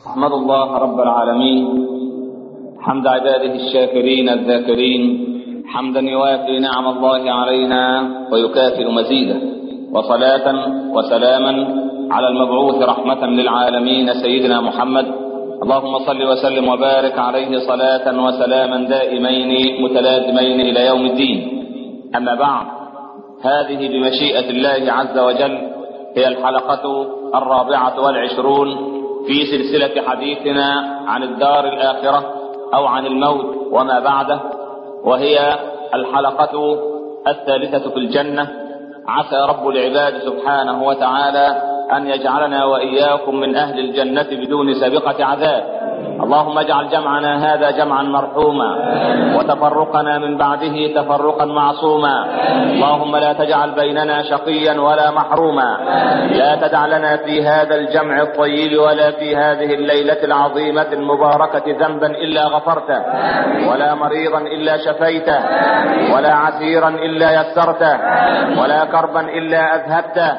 أحمد الله رب العالمين حمد عباده الشاكرين الذاكرين حمدا يوافي نعم الله علينا ويكافئ مزيده وصلاة وسلاما على المبعوث رحمة للعالمين سيدنا محمد اللهم صل وسلم وبارك عليه صلاة وسلاما دائمين متلازمين إلى يوم الدين أما بعد هذه بمشيئة الله عز وجل هي الحلقة الرابعة والعشرون في سلسلة حديثنا عن الدار الآخرة أو عن الموت وما بعده وهي الحلقة الثالثة في الجنة عسى رب العباد سبحانه وتعالى أن يجعلنا وإياكم من أهل الجنة بدون سابقة عذاب اللهم اجعل جمعنا هذا جمعا مرحوما وتفرقنا من بعده تفرقا معصوما اللهم لا تجعل بيننا شقيا ولا محروما لا تدع لنا في هذا الجمع الطيب ولا في هذه الليلة العظيمة المباركة ذنبا إلا غفرته ولا مريضا إلا شفيته ولا عسيرا إلا يسرته ولا كربا إلا أذهبته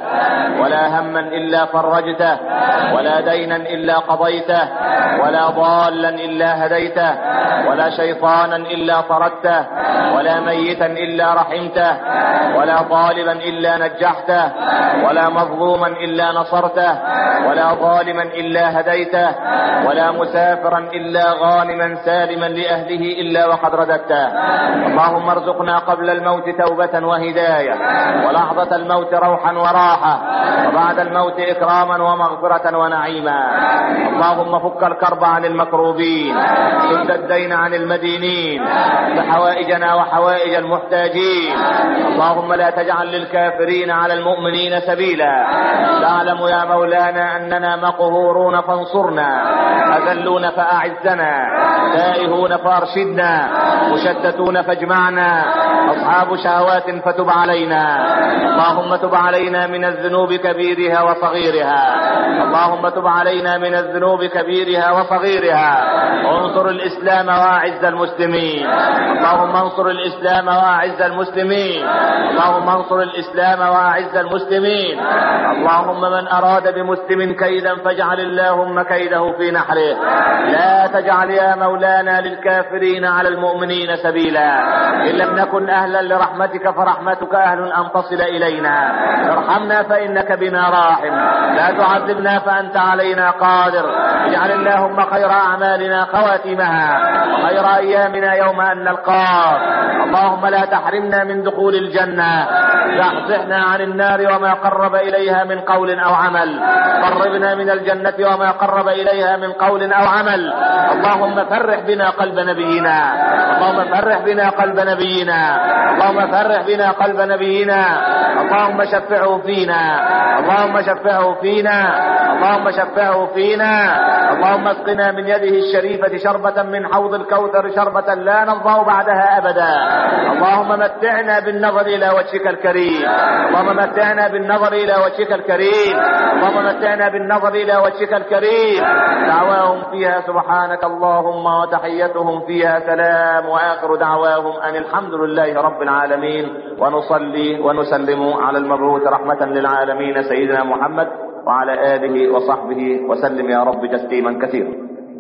ولا هما إلا فرجته ولا دينا إلا قضيته ولا ضالا إلا هديته ولا شيطانا إلا طردته ولا ميتا إلا رحمته ولا طالبا إلا نجحته ولا مظلوما إلا نصرته ولا ظالما إلا هديته ولا مسافرا إلا غانما سالما لأهله إلا وقد رددته اللهم ارزقنا قبل الموت توبة وهداية ولحظة الموت روحا وراحة وبعد الموت إكراما ومغفرة ونعيما اللهم فك الكرب عن المكروبين سد الدين عن المدينين بحوائجنا وحوائج المحتاجين اللهم لا تجعل للكافرين على المؤمنين سبيلا تعلم يا مولانا أننا مقهورون فانصرنا أذلون فأعزنا تائهون فأرشدنا مشتتون فاجمعنا أصحاب شهوات فتب علينا اللهم تب علينا من الذنوب كبيرها وصغيرها اللهم تب علينا من الذنوب كبيرها وصغيرها وانصر الإسلام وأعز المسلمين اللهم انصر الإسلام وأعز المسلمين اللهم انصر الإسلام وأعز المسلمين اللهم من أراد بمسلم كيدا فاجعل اللهم كيده في نحره لا تجعل يا مولانا للكافرين على المؤمنين سبيلا إن لم نكن أهلا لرحمتك فرحمتك أهل أن تصل إلينا ارحمنا فإنك بنا راحم لا تعذبنا فأنت علينا قادر اجعل اللهم خير أعمالنا خواتمها وخير أيامنا يوم أن نلقاك اللهم لا تحرمنا من دخول الجنة زحزحنا عن النار وما قرب إليها من قول أو عمل قربنا من الجنة وما قرب إليها من قول أو عمل اللهم فرح بنا قلب نبينا اللهم فرح بنا قلب نبينا اللهم فرح بنا قلب نبينا اللهم شفعه فينا اللهم شفعه فينا اللهم شفعه فينا اللهم اسقنا من يده الشريفة شربة من حوض الكوثر شربة لا نضع بعدها أبدا اللهم متعنا بالنظر إلى وجهك الكريم اللهم متعنا بالنظر إلى وجهك الكريم اللهم متعنا بالنظر إلى وجهك الكريم دعواهم فيها سبحانك اللهم وتحيتهم فيها سلام وآخر دعواهم أن الحمد لله رب العالمين ونصلي ونسلم على المبعوث رحمة للعالمين سيدنا محمد وعلى آله وصحبه وسلم يا رب تسليما كثيرا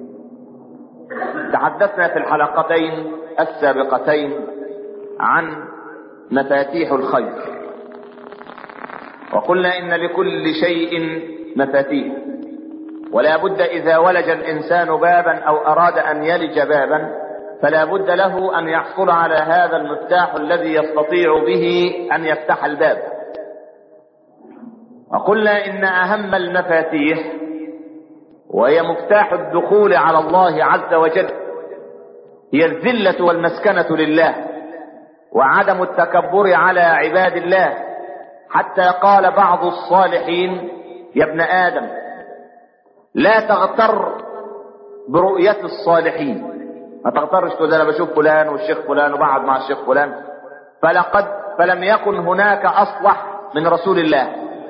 تحدثنا في الحلقتين السابقتين عن مفاتيح الخير وقلنا إن لكل شيء مفاتيح ولا بد إذا ولج الإنسان بابا أو أراد أن يلج بابا فلا بد له أن يحصل على هذا المفتاح الذي يستطيع به أن يفتح الباب وقلنا إن أهم المفاتيح وهي مفتاح الدخول على الله عز وجل هي الذلة والمسكنة لله وعدم التكبر على عباد الله حتى قال بعض الصالحين يا ابن آدم لا تغتر برؤية الصالحين ما تغترش تقول انا بشوف فلان والشيخ فلان وبقعد مع الشيخ فلان فلقد فلم يكن هناك اصلح من رسول الله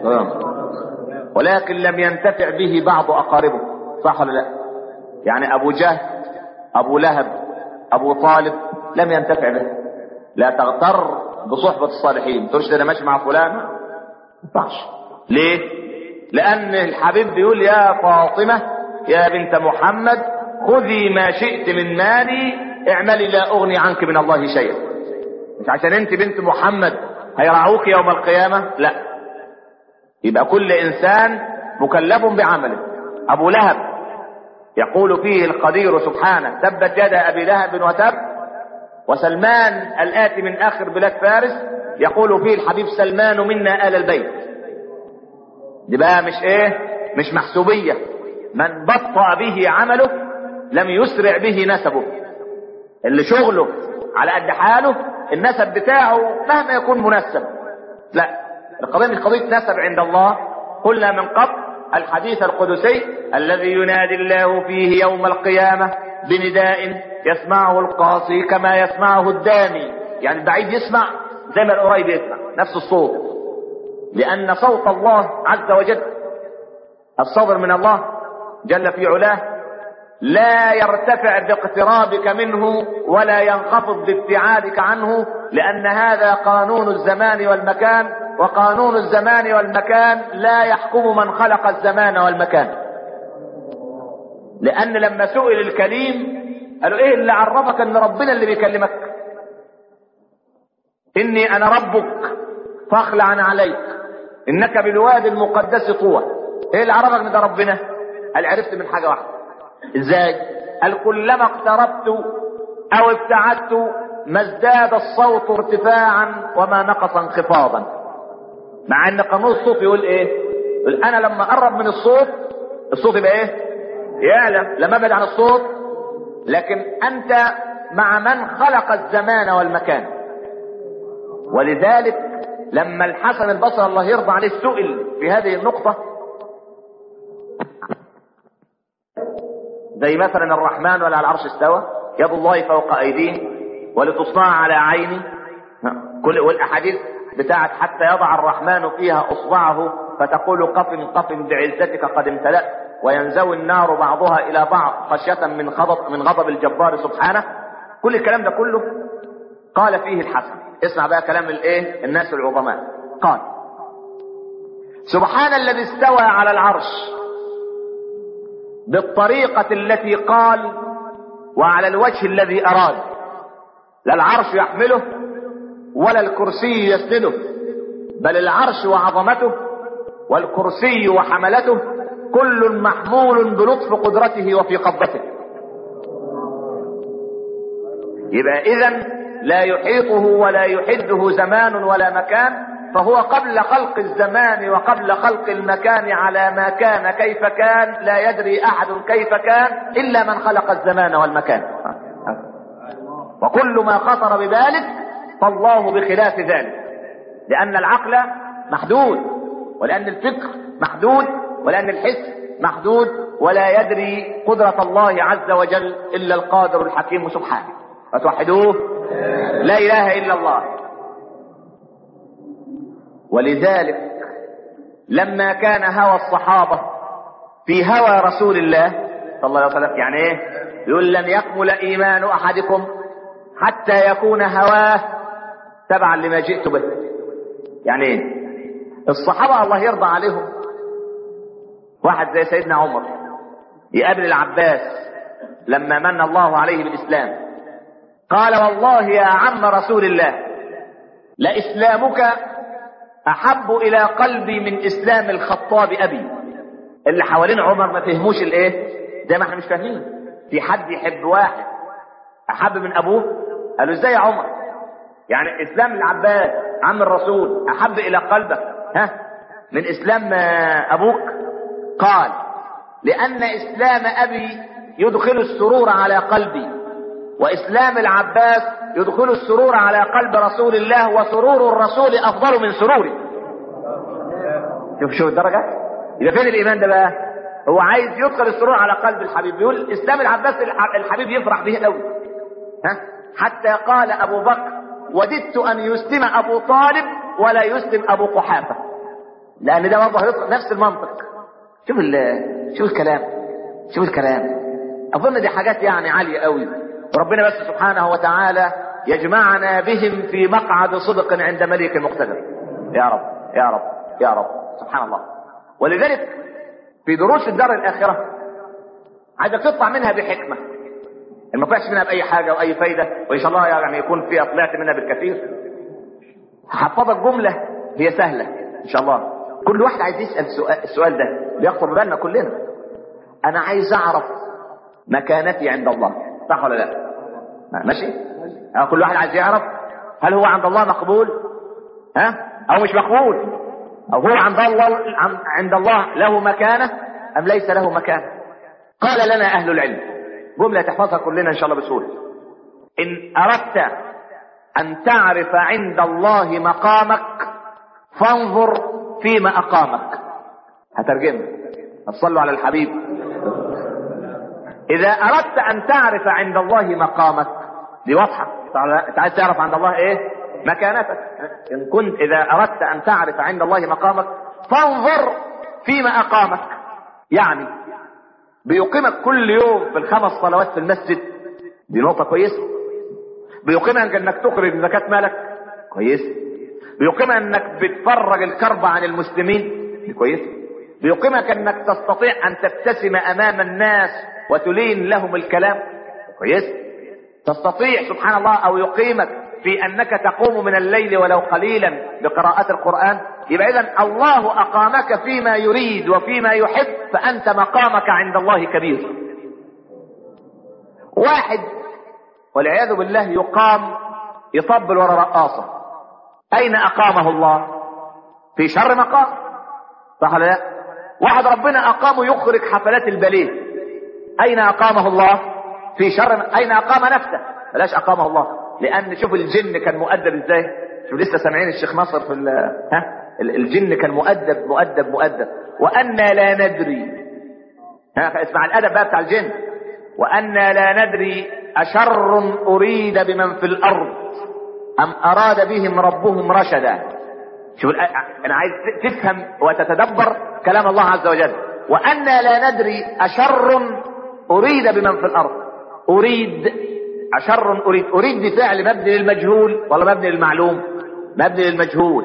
ولكن لم ينتفع به بعض اقاربه صح ولا لا يعني ابو جهل ابو لهب ابو طالب لم ينتفع به لا تغتر بصحبة الصالحين تقولش انا ماشي مع فلان ما ينفعش ليه لان الحبيب بيقول يا فاطمة يا بنت محمد خذي ما شئت من مالي اعملي لا اغني عنك من الله شيئا مش عشان انت بنت محمد هيرعوك يوم القيامة لا يبقى كل انسان مكلف بعمله ابو لهب يقول فيه القدير سبحانه تبت يد ابي لهب وتب وسلمان الاتي من اخر بلاد فارس يقول فيه الحبيب سلمان منا ال البيت دي بقى مش ايه مش محسوبية من بطأ به عمله لم يسرع به نسبه اللي شغله على قد حاله النسب بتاعه مهما يكون منسب لا القضية مش قضية نسب عند الله قلنا من قبل الحديث القدسي الذي ينادي الله فيه يوم القيامة بنداء يسمعه القاصي كما يسمعه الداني يعني البعيد يسمع زي ما القريب يسمع نفس الصوت لأن صوت الله عز وجل الصدر من الله جل في علاه لا يرتفع باقترابك منه ولا ينخفض بابتعادك عنه لأن هذا قانون الزمان والمكان وقانون الزمان والمكان لا يحكم من خلق الزمان والمكان لأن لما سئل الكليم قالوا إيه اللي عرفك أن ربنا اللي بيكلمك إني أنا ربك فاخلع عليك إنك بالوادي المقدس طوى إيه اللي عرفك أن ده ربنا قال عرفت من حاجة واحدة ازاي قال كلما اقتربت او ابتعدت ما ازداد الصوت ارتفاعا وما نقص انخفاضا مع ان قانون الصوت يقول ايه يقول انا لما اقرب من الصوت الصوت يبقى ايه يعلى لما ابعد عن الصوت لكن انت مع من خلق الزمان والمكان ولذلك لما الحسن البصري الله يرضى عليه سئل في هذه النقطه زي مثلا الرحمن ولا على العرش استوى يد الله فوق ايديه ولتصنع على عيني كل والاحاديث بتاعت حتى يضع الرحمن فيها اصبعه فتقول قف قف بعزتك قد امتلأت وينزوي النار بعضها الى بعض خشية من غضب من غضب الجبار سبحانه كل الكلام ده كله قال فيه الحسن اسمع بقى كلام الايه الناس العظماء قال سبحان الذي استوى على العرش بالطريقة التي قال وعلى الوجه الذي أراد لا العرش يحمله ولا الكرسي يسنده بل العرش وعظمته والكرسي وحملته كل محمول بلطف قدرته وفي قبضته يبقى إذا لا يحيطه ولا يحده زمان ولا مكان فهو قبل خلق الزمان وقبل خلق المكان على ما كان كيف كان لا يدري احد كيف كان الا من خلق الزمان والمكان وكل ما خطر بذلك فالله بخلاف ذلك لان العقل محدود ولان الفكر محدود ولان الحس محدود ولا يدري قدرة الله عز وجل الا القادر الحكيم سبحانه فتوحدوه لا اله الا الله ولذلك لما كان هوى الصحابة في هوى رسول الله صلى الله عليه وسلم يعني ايه يقول لن يكمل ايمان احدكم حتى يكون هواه تبعا لما جئت به يعني ايه الصحابة الله يرضى عليهم واحد زي سيدنا عمر يقابل العباس لما من الله عليه بالاسلام قال والله يا عم رسول الله لاسلامك احب الى قلبي من اسلام الخطاب ابي اللي حوالين عمر ما فهموش الايه زي ما احنا مش فاهمين في حد يحب واحد احب من ابوه قالوا ازاي يا عمر يعني اسلام العباس عم الرسول احب الى قلبك ها من اسلام ابوك قال لان اسلام ابي يدخل السرور على قلبي واسلام العباس يدخل السرور على قلب رسول الله وسرور الرسول افضل من سروري شوف شوف الدرجة يبقى فين الايمان ده بقى هو عايز يدخل السرور على قلب الحبيب بيقول اسلام العباس الحبيب يفرح به قوي ها حتى قال ابو بكر وددت ان يسلم ابو طالب ولا يسلم ابو قحافه لان ده برضه هيدخل نفس المنطق شوف شوف الكلام شوف الكلام اظن دي حاجات يعني عاليه قوي وربنا بس سبحانه وتعالى يجمعنا بهم في مقعد صدق عند مليك مقتدر يا رب يا رب يا رب سبحان الله ولذلك في دروس الدار الآخرة عايزك تطلع منها بحكمه ما طلعش منها باي حاجه واي فايده وان شاء الله يعني يكون فيها طلعت منها بالكثير هحفظك جمله هي سهله ان شاء الله كل واحد عايز يسال السؤال, السؤال ده بيخطر بالنا كلنا انا عايز اعرف مكانتي عند الله صح ولا لا ماشي أه كل واحد عايز يعرف هل هو عند الله مقبول ها او مش مقبول او هو عند الله عند الله له مكانه ام ليس له مكانه قال لنا اهل العلم جمله تحفظها كلنا ان شاء الله بسهوله ان اردت ان تعرف عند الله مقامك فانظر فيما اقامك هترجمها صلوا على الحبيب اذا اردت ان تعرف عند الله مقامك دي واضحه انت عايز تعرف عند الله ايه مكانتك ان كنت اذا اردت ان تعرف عند الله مقامك فانظر فيما اقامك يعني بيقيمك كل يوم في الخمس صلوات في المسجد دي نقطه كويسه بيقيمك انك تخرج زكاه مالك كويس بيقيمك انك بتفرج الكرب عن المسلمين دي كويس بيقيمك انك تستطيع ان تبتسم امام الناس وتلين لهم الكلام كويس تستطيع سبحان الله او يقيمك في انك تقوم من الليل ولو قليلا بقراءة القرآن يبقى اذا الله اقامك فيما يريد وفيما يحب فانت مقامك عند الله كبير واحد والعياذ بالله يقام يطبل ورا رقاصة اين اقامه الله في شر مقام صح ولا لا واحد ربنا اقامه يخرج حفلات الباليه اين اقامه الله في شر اين اقام نفسه بلاش اقامه الله لان شوف الجن كان مؤدب ازاي شوف لسه سامعين الشيخ ناصر في ها الجن كان مؤدب مؤدب مؤدب وأنا لا ندري ها اسمع الادب بقى بتاع الجن وأنا لا ندري اشر اريد بمن في الارض ام اراد بهم ربهم رشدا شوف انا عايز تفهم وتتدبر كلام الله عز وجل وأنا لا ندري اشر اريد بمن في الارض اريد أشر أريد أريد بفعل مبني للمجهول ولا مبني للمعلوم مبني للمجهول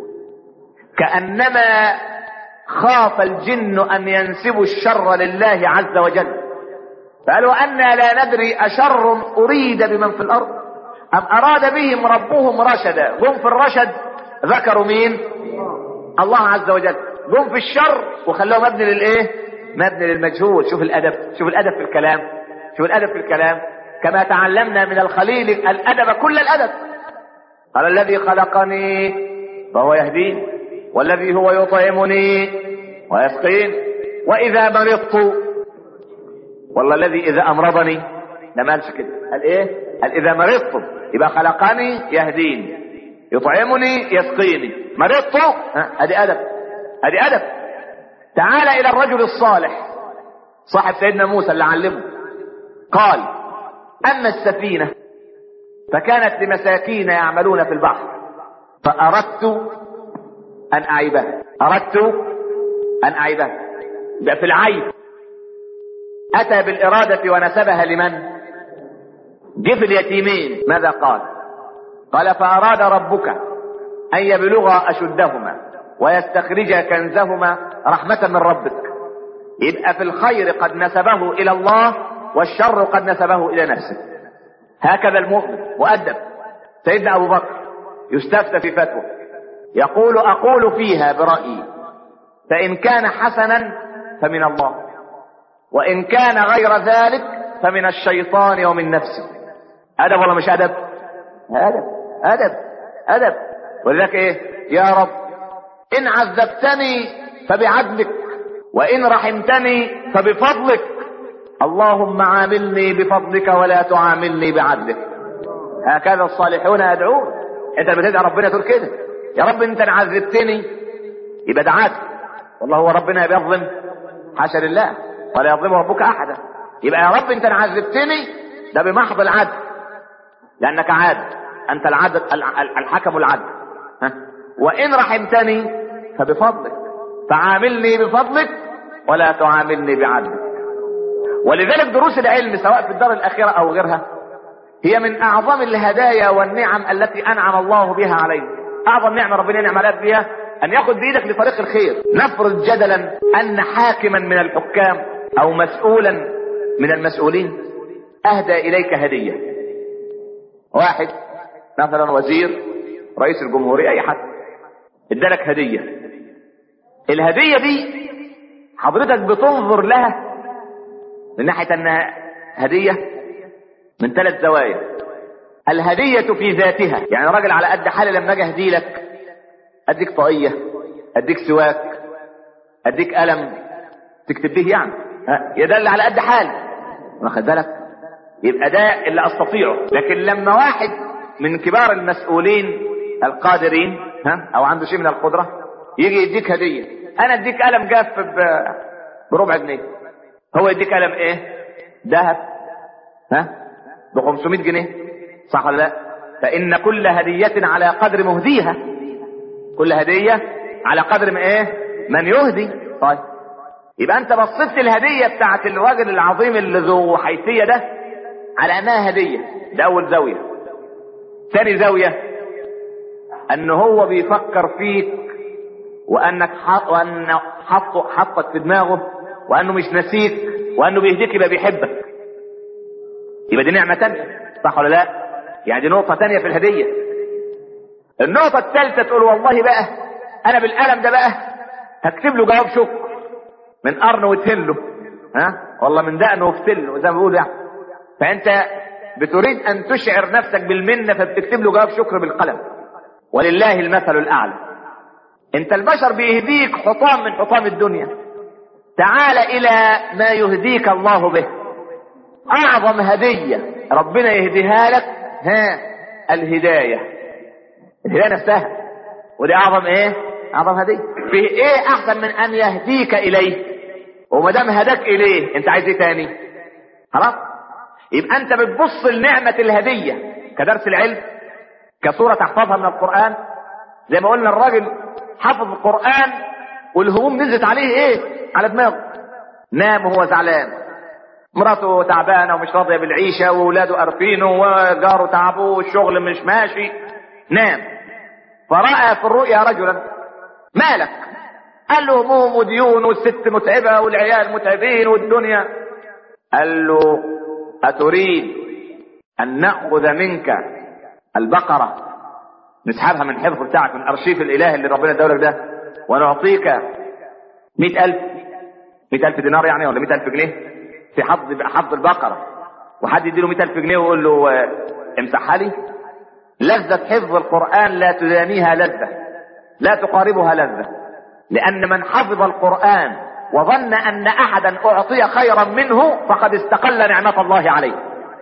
كأنما خاف الجن أن ينسبوا الشر لله عز وجل فقالوا أنا لا ندري أشر أريد بمن في الأرض أم أراد بهم ربهم رشدا هم في الرشد ذكروا مين الله عز وجل هم في الشر وخلوه مبني للإيه مبني للمجهول شوف الأدب شوف الأدب في الكلام شوف الأدب في الكلام كما تعلمنا من الخليل الأدب كل الأدب قال الذي خلقني فهو يهدين والذي هو يطعمني ويسقين وإذا مرضت والله الذي إذا أمرضني لما قالش كده قال إيه قال إذا مرضت يبقى خلقني يهديني يطعمني يسقيني مرضت هذه أدب هذه أدب تعال إلى الرجل الصالح صاحب سيدنا موسى اللي علمه قال أما السفينة فكانت لمساكين يعملون في البحر فأردت أن أعيبها أردت أن أعيبها ده في العيب أتى بالإرادة ونسبها لمن جه في اليتيمين ماذا قال قال فأراد ربك أن يبلغا أشدهما ويستخرجا كنزهما رحمة من ربك يبقى في الخير قد نسبه إلى الله والشر قد نسبه إلى نفسه هكذا المؤمن مؤدب سيدنا أبو بكر يستفتى في فتوى يقول أقول فيها برأيي فإن كان حسنا فمن الله وإن كان غير ذلك فمن الشيطان ومن نفسه أدب ولا مش أدب أدب أدب أدب ولذلك إيه يا رب إن عذبتني فبعدلك وإن رحمتني فبفضلك اللهم عاملني بفضلك ولا تعاملني بعدلك هكذا الصالحون يدعون انت بتدعي ربنا تقول كده يا رب انت عذبتني يبقى دعاك والله هو ربنا بيظلم حاشا لله ولا يظلم ربك احدا يبقى يا رب انت عذبتني ده بمحض العدل لانك عادل انت العدل الحكم العدل ها؟ وان رحمتني فبفضلك فعاملني بفضلك ولا تعاملني بعدلك ولذلك دروس العلم سواء في الدار الأخيرة أو غيرها هي من أعظم الهدايا والنعم التي أنعم الله بها علينا أعظم نعمة ربنا ينعم عليك بها أن يأخذ بإيدك لطريق الخير نفرض جدلا أن حاكما من الحكام أو مسؤولا من المسؤولين اهدى اليك هديه واحد مثلا وزير رئيس الجمهوريه اي حد ادالك هديه الهديه دي حضرتك بتنظر لها من ناحيه انها هديه من ثلاث زوايا الهديه في ذاتها يعني راجل على قد حالي لما اجي اهدي لك اديك طاقيه اديك سواك اديك قلم تكتب به يعني ها يدل على قد حالي واخد بالك يبقى ده اللي استطيعه لكن لما واحد من كبار المسؤولين القادرين ها او عنده شيء من القدره يجي يديك هديه انا اديك قلم جاف ب- بربع جنيه هو يديك قلم ايه ذهب ها ب 500 جنيه صح ولا لا فان كل هديه على قدر مهديها كل هديه على قدر ما ايه من يهدي طيب يبقى انت بصيت الهديه بتاعت الراجل العظيم اللي ذو حيثيه ده على انها هديه ده اول زاويه ثاني زاويه ان هو بيفكر فيك وانك حط وان حطه حطك في دماغه وانه مش نسيك وانه بيهديك يبقى بيحبك يبقى دي نعمه تانية صح ولا لا يعني دي نقطه تانية في الهديه النقطه الثالثه تقول والله بقى انا بالقلم ده بقى هكتب له جواب شكر من قرن وتهله ها والله من دقن وفتله زي ما بيقولوا يعني فانت بتريد ان تشعر نفسك بالمنه فبتكتب له جواب شكر بالقلم ولله المثل الاعلى انت البشر بيهديك حطام من حطام الدنيا تعال الى ما يهديك الله به اعظم هديه ربنا يهديها لك ها الهدايه الهدايه نفسها ودي اعظم ايه اعظم هديه في ايه احسن من ان يهديك اليه وما دام هداك اليه انت عايز ايه تاني خلاص يبقى انت بتبص لنعمه الهديه كدرس العلم كصوره تحفظها من القران زي ما قلنا الراجل حفظ القران والهموم نزلت عليه ايه على دماغه نام وهو زعلان مراته تعبانه ومش راضيه بالعيشه واولاده قرفينه وجاره تعبوه والشغل مش ماشي نام فراى في الرؤيا رجلا مالك قال له هموم وديون والست متعبه والعيال متعبين والدنيا قال له اتريد ان ناخذ منك البقره نسحبها من الحفظ بتاعك من ارشيف الاله اللي ربنا ادالك ده ونعطيك مئة ألف مئة ألف دينار يعني ولا مئة ألف جنيه في حظ حظ البقرة وحد يديله مئة ألف جنيه ويقول له آه، امسحها لي لذة حفظ القرآن لا تدانيها لذة لا تقاربها لذة لأن من حفظ القرآن وظن أن أحدا أعطي خيرا منه فقد استقل نعمة الله عليه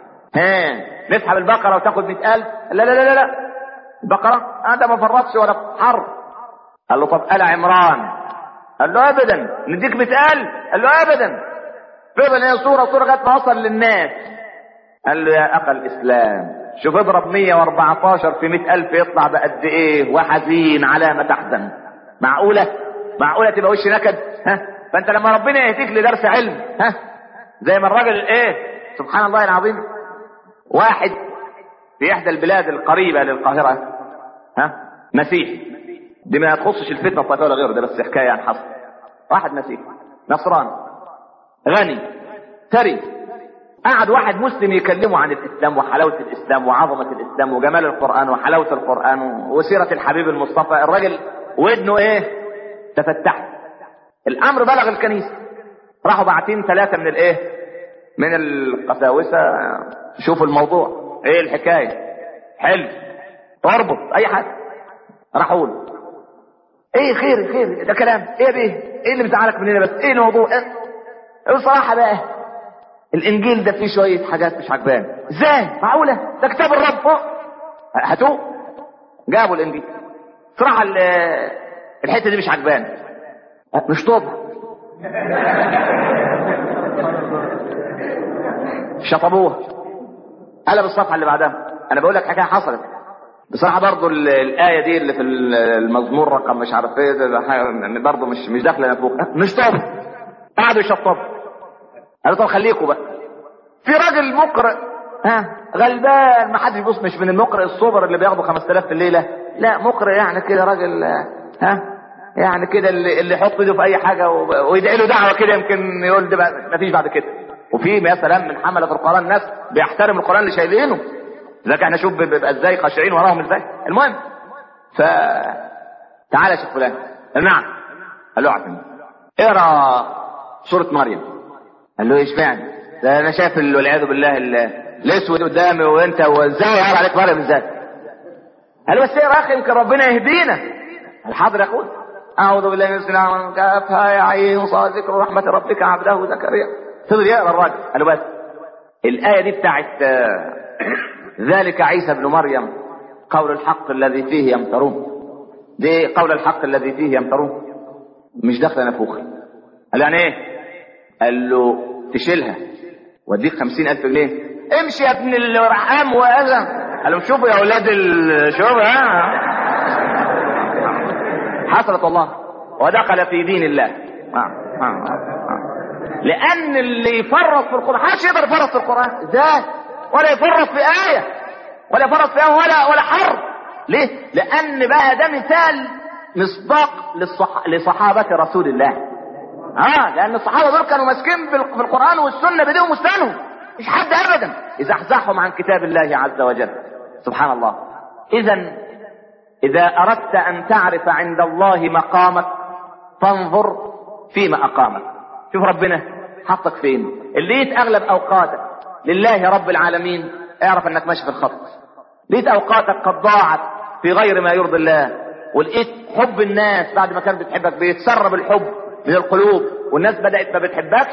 ها نسحب البقرة وتاخد مئة ألف لا لا لا لا, لا. البقرة هذا ما فرطش ولا حر قال له طب آل عمران قال له ابدا نديك مثال قال له ابدا فضل هي صورة صورة لغاية ما وصل للناس قال له يا اخا الاسلام شوف اضرب 114 في 100 الف يطلع بقد ايه وحزين على ما تحزن معقولة معقولة تبقى وش نكد ها فانت لما ربنا يهديك لدرس علم ها زي ما الراجل ايه سبحان الله العظيم واحد في احدى البلاد القريبة للقاهرة ها مسيحي دي ما تخصش الفتنة الطائفية ولا غيره ده بس حكاية عن حصل واحد مسيحي نصراني غني ثري قعد واحد مسلم يكلمه عن الاسلام وحلاوه الاسلام وعظمه الاسلام وجمال القران وحلاوه القران وسيره الحبيب المصطفى الراجل ودنه ايه تفتح الامر بلغ الكنيسه راحوا باعتين ثلاثه من الايه من القساوسه شوفوا الموضوع ايه الحكايه حلو اربط اي حاجه راحوا له ايه خير خير ده كلام ايه بيه ايه اللي مزعلك مننا بس ايه الموضوع ايه بصراحه بقى الانجيل ده فيه شويه حاجات مش عجباني ازاي معقوله ده كتاب الرب فوق هاتوه جابوا الانجيل صراحه ال- الحته دي مش عجباني مش طبع شطبوها قلب الصفحه اللي بعدها انا بقول لك حاجه حصلت بصراحه برضو ال- الايه دي اللي في ال- المزمور رقم مش عارف ايه ده حاجة- برضو مش مش داخله فوق مش طبع قعدوا يشطبوا قالوا طب خليكوا بقى في راجل مقرئ ها غلبان ما حدش يبص مش من المقرئ الصبر اللي بياخدوا 5000 في الليله لا مقرئ يعني كده راجل آه، ها يعني كده اللي اللي يحط ايده في اي حاجه و- ويدعي له دعوه كده يمكن يقول ده بقى مفيش بعد كده وفي مثلا من حملة القرآن ناس بيحترم القرآن اللي شايلينه لذلك احنا شوف بيبقى ازاي خاشعين وراهم ازاي المهم ف تعالى يا شيخ فلان نعم قال له اعتم اقرا سورة مريم قال له ايش معنى ده انا شايف ال- والعياذ بالله ال- الاسود قدامي وانت وازاي يقرا عليك مريم ازاي قال له بس اقرا يا اخي يمكن ربنا يهدينا قال حاضر يا اخوي اعوذ بالله من الشيطان الرجيم كافها يا عين صاد ذكر رحمه ربك عبده زكريا فضل يقرا الراجل قال له بس الايه دي بتاعت آه، ذلك عيسى ابن مريم قول الحق الذي فيه يمترون دي قول الحق الذي فيه يمترون مش داخله نافوخ قال يعني ايه قال له تشيلها واديك خمسين الف جنيه امشي يا ابن الرحام واذى قال لهم شوفوا يا اولاد الشباب ها حصلت والله ودخل في دين الله آه، آه، آه. لان اللي يفرط في القران محدش يقدر يفرط في القران ازاي ولا يفرط في ايه ولا يفرط في ايه ولا ولا حرف ليه لان بقى ده مثال مصداق للصح... لصحابه رسول الله اه لان الصحابه دول كانوا ماسكين بال- في القران والسنه بايديهم وسنانهم مش حد ابدا يزحزحهم عن كتاب الله عز وجل سبحان الله اذا اذا اردت ان تعرف عند الله مقامك فانظر فيما اقامك شوف ربنا حطك فين اللي لقيت اغلب اوقاتك لله رب العالمين اعرف انك ماشي في الخط لقيت اوقاتك قد ضاعت في غير ما يرضي الله ولقيت حب الناس بعد ما كانت بتحبك بيتسرب الحب من القلوب والناس بدات ما بتحبكش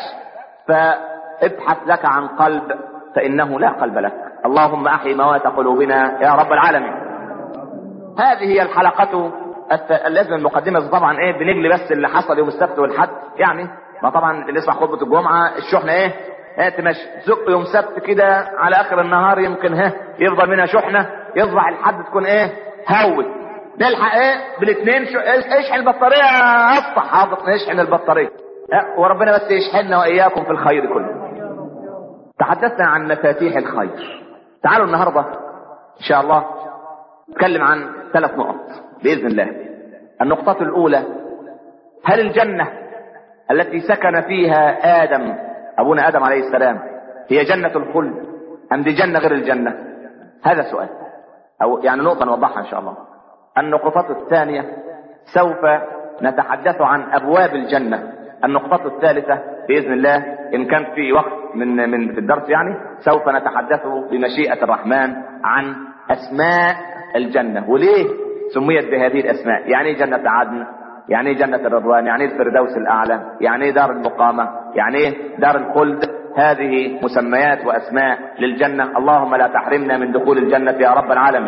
فابحث لك عن قلب فانه لا قلب لك اللهم احي موات قلوبنا يا رب العالمين هذه هي الحلقة الت... لازم المقدمة طبعا ايه بنجلي بس اللي حصل يوم السبت والحد يعني ما طبعا اللي يسمع خطبة الجمعة الشحنة ايه ايه تمشي زق يوم سبت كده على اخر النهار يمكن ها يفضل منها شحنة يصبح الحد تكون ايه هوت نلحق ايه بالاثنين شو... إيه، اشحن البطارية اصبح حاضر نشحن البطارية اه وربنا بس يشحننا واياكم في الخير كله تحدثنا عن مفاتيح الخير تعالوا النهارده ان شاء الله نتكلم عن ثلاث نقط باذن الله النقطة الأولى هل الجنة التي سكن فيها آدم أبونا آدم عليه السلام هي جنة الخلد أم دي جنة غير الجنة هذا سؤال أو يعني نقطة نوضحها إن شاء الله النقطة الثانية سوف نتحدث عن أبواب الجنة النقطة الثالثة بإذن الله إن كان في وقت من من في الدرس يعني سوف نتحدث بمشيئة الرحمن عن أسماء الجنة وليه سميت بهذه الأسماء يعني إيه جنة عدن يعني إيه جنة الرضوان يعني إيه الفردوس الأعلى يعني إيه دار المقامة يعني إيه دار الخلد هذه مسميات وأسماء للجنة اللهم لا تحرمنا من دخول الجنة يا رب العالمين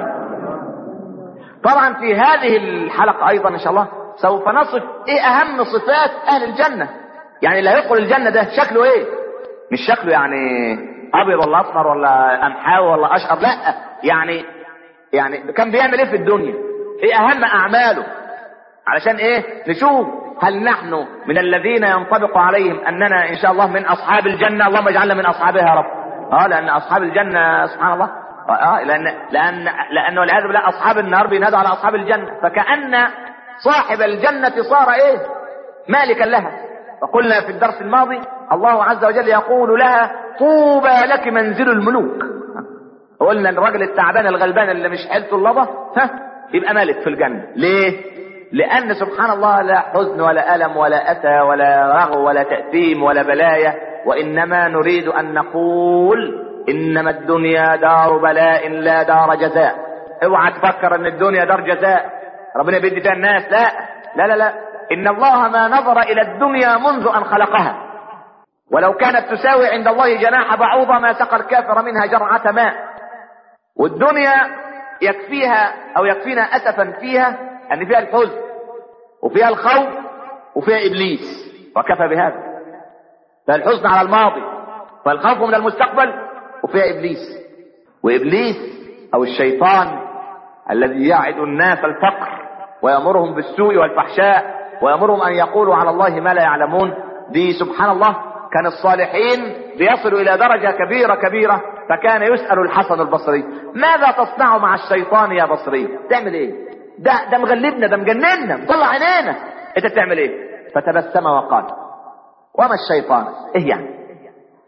طبعا في هذه الحلقة أيضا إن شاء الله سوف نصف إيه أهم صفات أهل الجنة يعني اللي هيدخل الجنة ده شكله إيه مش شكله يعني أبيض ولا أصفر ولا أمحاوي ولا أشقر لا يعني يعني كان بيعمل إيه في الدنيا إيه أهم أعماله علشان إيه نشوف هل نحن من الذين ينطبق عليهم أننا إن شاء الله من أصحاب الجنة اللهم اجعلنا من أصحابها يا رب اه لأن أصحاب الجنة سبحان الله اه لأن لأن لأنه والعياذ بالله أصحاب النار بينادوا على أصحاب الجنة فكأن صاحب الجنة صار إيه مالكا لها وقلنا في الدرس الماضي الله عز وجل يقول لها طوبى لك منزل الملوك قلنا الراجل التعبان الغلبان اللي مش حيلته اللظة ها يبقى مالك في الجنة ليه لأن سبحان الله لا حزن ولا ألم ولا أسى ولا رغو ولا تأثيم ولا بلايا وإنما نريد أن نقول إنما الدنيا دار بلاء لا دار جزاء اوعى تفكر ان الدنيا دار جزاء ربنا بيدي فيها الناس لا لا لا لا ان الله ما نظر الى الدنيا منذ ان خلقها ولو كانت تساوي عند الله جناح بعوضة ما سقى الكافر منها جرعة ماء والدنيا يكفيها او يكفينا اسفا فيها ان فيها الحزن وفيها الخوف وفيها ابليس وكفى بهذا فالحزن على الماضي والخوف من المستقبل وفيها ابليس وابليس او الشيطان الذي يعد الناس الفقر ويامرهم بالسوء والفحشاء ويامرهم ان يقولوا على الله ما لا يعلمون دي سبحان الله كان الصالحين بيصلوا الى درجة كبيرة كبيرة فكان يسأل الحسن البصري ماذا تصنع مع الشيطان يا بصري تعمل ايه ده ده مغلبنا ده مجننا مطلع عينينا انت بتعمل ايه فتبسم وقال وما الشيطان ايه يعني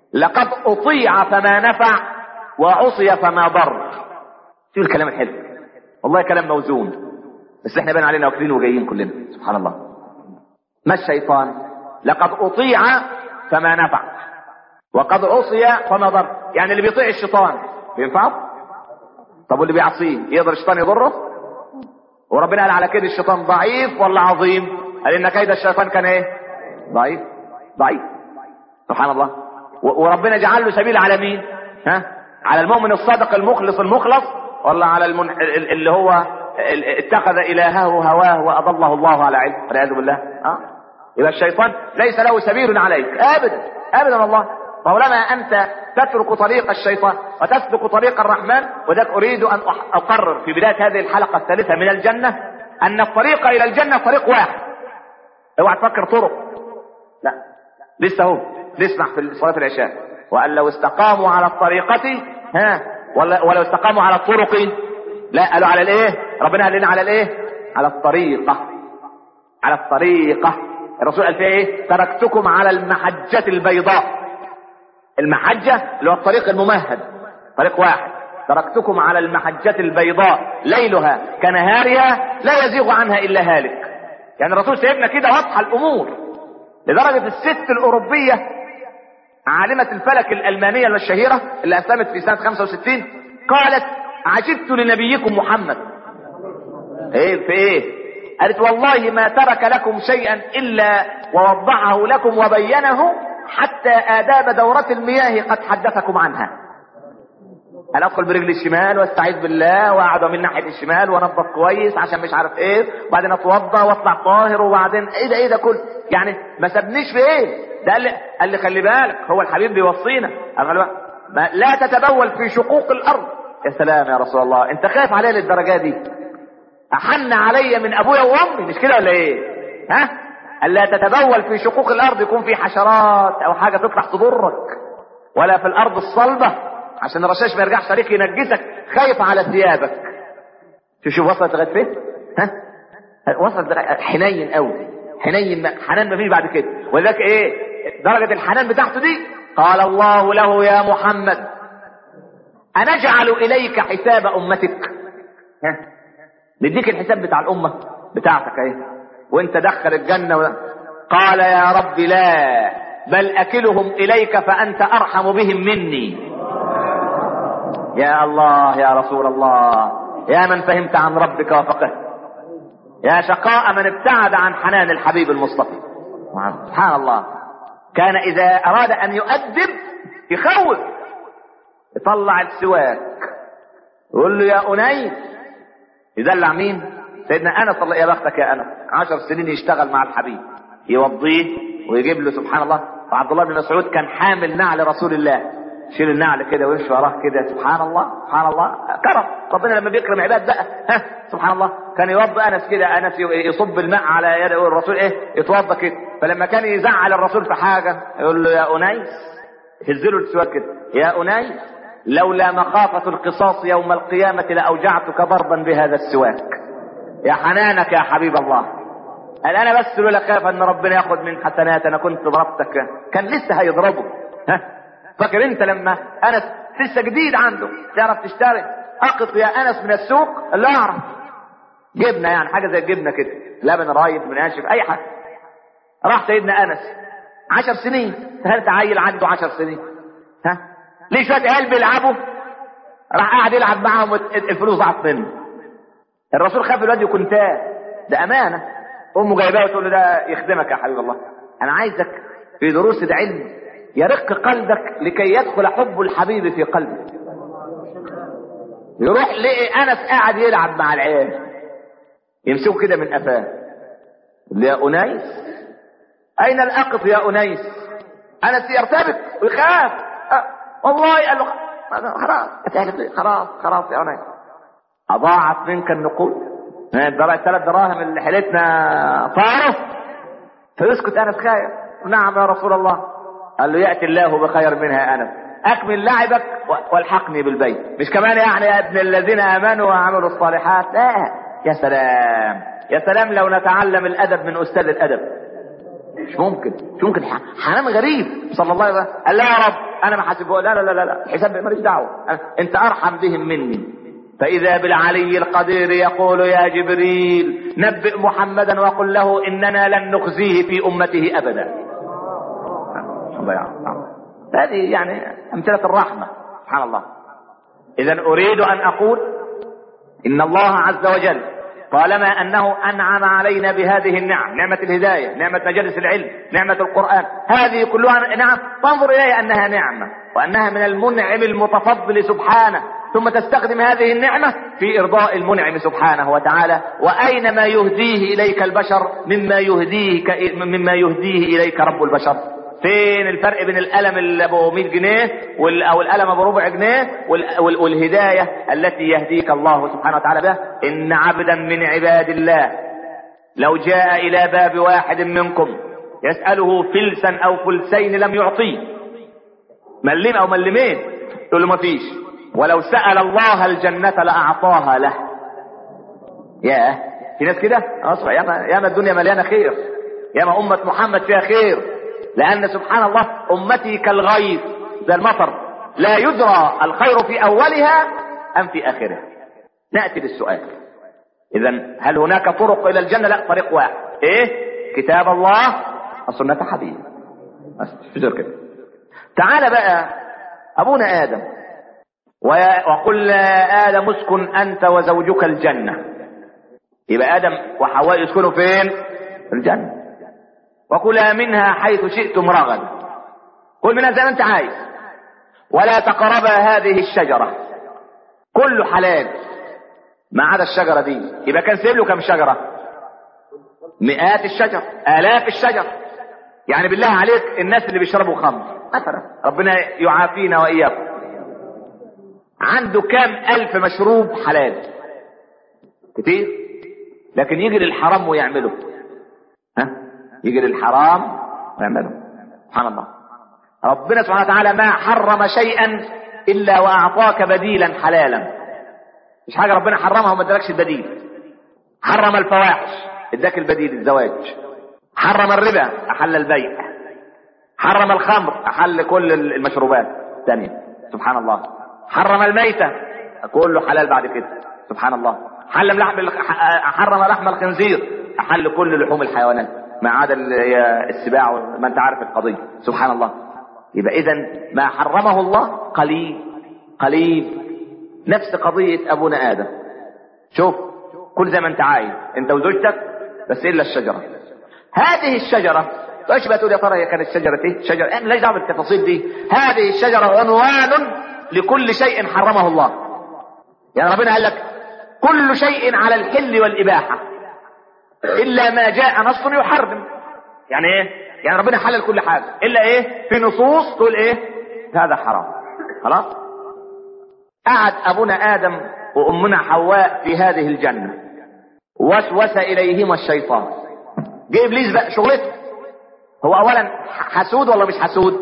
لقد اطيع فما نفع وعصي فما ضر شوف الكلام الحلو والله كلام موزون بس احنا بان علينا واكلين وجايين كلنا سبحان الله ما الشيطان لقد اطيع فما نفع وقد عصي فما ضر يعني اللي بيطيع الشيطان بينفعه طب واللي بيعصيه يقدر الشيطان يضره وربنا قال على كده الشيطان ضعيف ولا عظيم قال ان كيد الشيطان كان ايه ضعيف ضعيف سبحان الله و- وربنا جعل له سبيل على مين ها على المؤمن الصادق المخلص المخلص ولا على المن... ال- ال- اللي هو ال- اتخذ الهه هواه واضله الله على علم والعياذ بالله ها يبقى الشيطان ليس له سبيل عليك ابدا ابدا والله طالما انت تترك طريق الشيطان وتسلك طريق الرحمن وذلك اريد ان أح- اقرر في بدايه هذه الحلقه الثالثه من الجنه ان الطريق الى الجنه طريق واحد اوعى تفكر طرق لا لسه هو نسمع في صلاه العشاء وان لو استقاموا على الطريقه ها ولا ولو استقاموا على الطرق لا قالوا على الايه ربنا قال لنا على الايه على الطريقه على الطريقه الرسول قال فيها ايه تركتكم على المحجه البيضاء المحجة اللي هو الطريق الممهد طريق واحد تركتكم على المحجة البيضاء ليلها كنهارها لا يزيغ عنها إلا هالك يعني الرسول سيبنا كده واضحة الأمور لدرجة الست الأوروبية عالمة الفلك الألمانية الشهيرة اللي أسلمت في سنة 65 قالت عجبت لنبيكم محمد ايه في ايه قالت والله ما ترك لكم شيئا الا ووضعه لكم وبينه حتى آداب دورة المياه قد حدثكم عنها انا ادخل برجلي الشمال واستعيذ بالله واقعد من ناحيه الشمال وانضف كويس عشان مش عارف ايه وبعدين اتوضى واطلع طاهر وبعدين ايه ده ايه ده كله يعني ما سابنيش في ايه ده قال لي قال لي خلي بالك هو الحبيب بيوصينا قال له ما لا تتبول في شقوق الارض يا سلام يا رسول الله انت خايف عليا للدرجه دي احن علي من ابويا وامي مش كده ولا ايه ها الا تتبول في شقوق الارض يكون في حشرات او حاجه تطلع تضرك ولا في الارض الصلبه عشان الرشاش ما يرجعش عليك ينجسك خايف على ثيابك تشوف وصلت لغايه فين ها وصلت لغاية حنين قوي حنين ما حنان ما فيش بعد كده ولذلك ايه درجه الحنان بتاعته دي قال الله له يا محمد أنجعل إليك حساب أمتك ها نديك الحساب بتاع الأمة بتاعتك اهي وانت دخل الجنة و... قال يا رب لا بل أكلهم إليك فأنت أرحم بهم مني يا الله يا رسول الله يا من فهمت عن ربك وفقه يا شقاء من ابتعد عن حنان الحبيب المصطفى سبحان الله كان إذا أراد أن يؤدب يخوف يطلع السواك يقول له يا أنيس يدلع مين سيدنا أنس الله يا بختك يا أنس عشر سنين يشتغل مع الحبيب يوضيه ويجيب له سبحان الله وعبد الله بن مسعود كان حامل نعل رسول الله شيل النعل كده ويمشي وراه كده سبحان الله سبحان الله كرم ربنا لما بيكرم عباد بقى ها سبحان الله كان يوضى انس كده انس يصب الماء على يد الرسول ايه يتوضى كده فلما كان يزعل الرسول في حاجه يقول له يا انيس هز له السواك كده يا انيس لولا مخافة القصاص يوم القيامة لأوجعتك ضربا بهذا السواك يا حنانك يا حبيب الله قال انا بس لولا خاف ان ربنا ياخد من حسنات انا كنت ضربتك كان لسه هيضربه ها فاكر انت لما انس لسه جديد عنده تعرف تشتري اقط يا انس من السوق لا اعرف جبنه يعني حاجه زي الجبنه كده لبن رايب من ناشف اي حاجه راح سيدنا انس عشر سنين هل عيل عنده عشر سنين ها ليه شويه عيال بيلعبوا راح قاعد يلعب معاهم الفلوس ضاعت منه الرسول خاف الواد يكون تاه ده امانه امه جايباه وتقول له ده يخدمك يا حبيب الله انا عايزك في دروس العلم يرق قلبك لكي يدخل حب الحبيب في قلبك يروح لقي انس قاعد يلعب مع العيال يمسكه كده من قفاه يقول يا انيس اين الاقط يا انيس انس يرتبك ويخاف أه والله قال له خلاص خلاص خلاص يا انيس اضاعت منك النقود ثلاث دراهم اللي حيلتنا طاروا فيسكت انس خايف نعم يا رسول الله قال له ياتي الله بخير منها انس اكمل لعبك والحقني بالبيت مش كمان يعني يا ابن الذين امنوا وعملوا الصالحات لا يا سلام يا سلام لو نتعلم الادب من استاذ الادب مش ممكن مش ممكن ح- حنان غريب صلى الله عليه وسلم قال لا يا رب انا ما حاسبه لا لا لا لا لا الحساب ماليش دعوه أنا- انت ارحم بهم مني فاذا بالعلي القدير يقول يا جبريل نبئ محمدا وقل له اننا لن نخزيه في امته ابدا الله يعلم هذه يعني امثله الرحمه سبحان الله اذا اريد ان اقول ان الله عز وجل طالما انه انعم علينا بهذه النعم نعمه الهدايه نعمه مجالس العلم نعمه القران هذه كلها نعم فانظر اليها انها نعمه وانها من المنعم المتفضل سبحانه ثم تستخدم هذه النعمه في ارضاء المنعم سبحانه وتعالى واين ما يهديه اليك البشر مما يهديك مما يهديه اليك رب البشر فين الفرق بين القلم اللي ابو 100 جنيه وال- او القلم ابو ربع جنيه وال- وال- والهدايه التي يهديك الله سبحانه وتعالى بها ان عبدا من عباد الله لو جاء الى باب واحد منكم يساله فلسا او فلسين لم يعطيه ملم او ملمين تقول له ما فيش ولو سال الله الجنه لاعطاها له ياه في ناس كده اصلا ياما ياما الدنيا مليانه خير ياما امه محمد فيها خير لان سبحان الله امتي كالغيث زي المطر لا يدرى الخير في اولها ام في اخرها ناتي للسؤال اذا هل هناك طرق الى الجنه لا طريق واحد ايه كتاب الله وسنه حبيبه بس في غير كده تعال بقى ابونا ادم ويا- وقل يا ادم اسكن انت وزوجك الجنه يبقى ادم وحواء يسكنوا فين في الجنه وكلا منها حيث شئتم رغدا كل منها زي ما انت عايز ولا تقربا هذه الشجره كله حلال ما عدا الشجره دي يبقى كان سيب له كم شجره مئات الشجر الاف الشجر يعني بالله عليك الناس اللي بيشربوا خمر مثلا ربنا يعافينا واياكم عنده كام الف مشروب حلال كتير لكن يجي للحرام ويعمله ها يجي للحرام ويعمله سبحان الله ربنا سبحانه وتعالى ما حرم شيئا الا واعطاك بديلا حلالا مش حاجه ربنا حرمها وما ادالكش البديل حرم الفواحش اداك البديل الزواج حرم الربا احل البيع حرم الخمر احل كل المشروبات الثانيه سبحان الله حرم الميتة كله حلال بعد كده سبحان الله حرم لحم ال- حرم لحم الخنزير احل كل لحوم الحيوانات ما عدا ال- هي السباع ما انت عارف القضيه سبحان الله يبقى اذا ما حرمه الله قليل قليل نفس قضيه ابونا ادم شوف كل زي ما انت عايز انت وزوجتك بس الا الشجره هذه الشجره ايش بقى تقول يا ترى هي كانت شجره ايه؟ شجره انا لا دعوه بالتفاصيل دي هذه الشجره عنوان لكل شيء حرمه الله يعني ربنا قال لك كل شيء على الحل والاباحه الا ما جاء نص يحرم يعني ايه يعني ربنا حلل كل حاجه الا ايه في نصوص تقول ايه هذا حرام خلاص قعد ابونا ادم وامنا حواء في هذه الجنه وسوس اليهما الشيطان جه ابليس بقى شغلته هو اولا حسود ولا مش حسود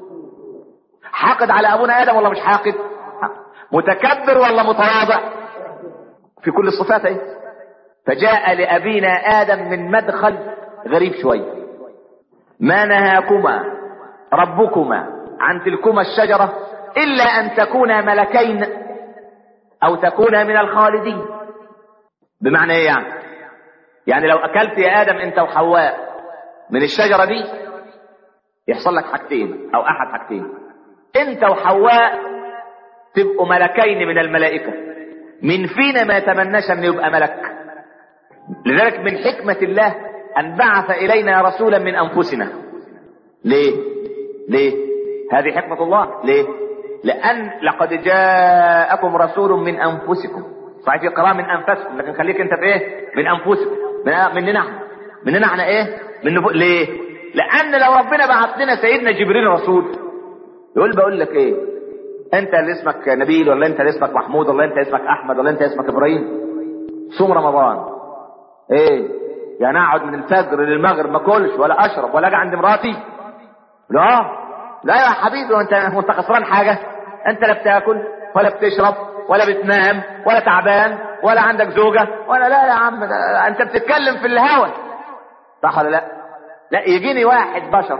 حاقد على ابونا ادم ولا مش حاقد متكبر ولا متواضع في كل الصفات ايه فجاء لابينا ادم من مدخل غريب شويه ما نهاكما ربكما عن تلكما الشجره الا ان تكونا ملكين او تكونا من الخالدين بمعنى ايه يعني يعني لو اكلت يا ادم انت وحواء من الشجره دي يحصل لك حاجتين او احد حاجتين انت وحواء تبقوا ملكين من الملائكه من فينا ما يتمناش ان يبقى ملك لذلك من حكمه الله ان بعث الينا رسولا من انفسنا ليه ليه هذه حكمه الله ليه لان لقد جاءكم رسول من انفسكم صحيح في قراءه من انفسكم لكن خليك انت في ايه من انفسكم من مننا احنا مننا احنا ايه من نفو... ليه لان لو ربنا بعث لنا سيدنا جبريل رسول يقول بقول لك ايه انت اللي اسمك نبيل ولا انت اللي اسمك محمود ولا انت اسمك احمد ولا انت اسمك ابراهيم صوم رمضان ايه يعني اقعد من الفجر للمغرب ما اكلش ولا اشرب ولا اجي عند مراتي لا لا يا حبيبي وانت وانت خسران حاجه انت لا بتاكل ولا بتشرب ولا بتنام ولا تعبان ولا عندك زوجه ولا لا يا عم ده انت بتتكلم في الهوى صح ولا لا لا يجيني واحد بشر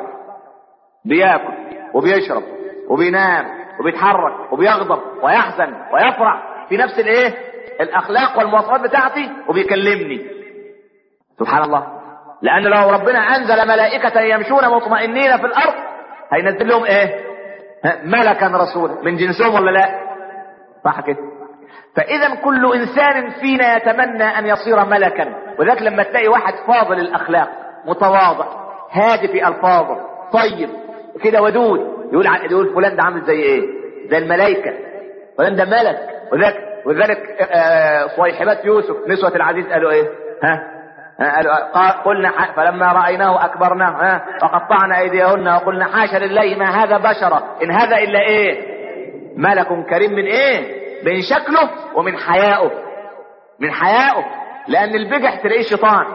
بياكل وبيشرب وبينام وبيتحرك وبيغضب ويحزن ويفرح في نفس الايه الاخلاق والمواصفات بتاعتي وبيكلمني سبحان الله لان لو ربنا انزل ملائكة يمشون مطمئنين في الارض هينزل لهم ايه ها، ملكا رسولا من جنسهم ولا لا صح كده فاذا كل انسان فينا يتمنى ان يصير ملكا وذلك لما تلاقي واحد فاضل الاخلاق متواضع هادي في الفاظه طيب كده ودود يقول ع- يقول فلان ده عامل زي ايه زي الملائكه فلان ده ملك وذلك وذلك آه، صيحبات يوسف نسوة العزيز قالوا ايه ها ها، قالوا قال- قلنا ح- فلما رأيناه أكبرناه ها وقطعنا أيديهن وقلنا حاشا لله ما هذا بشرا إن هذا إلا إيه ملك كريم من إيه من شكله ومن حيائه من حيائه لأن البجح تلاقيه شيطان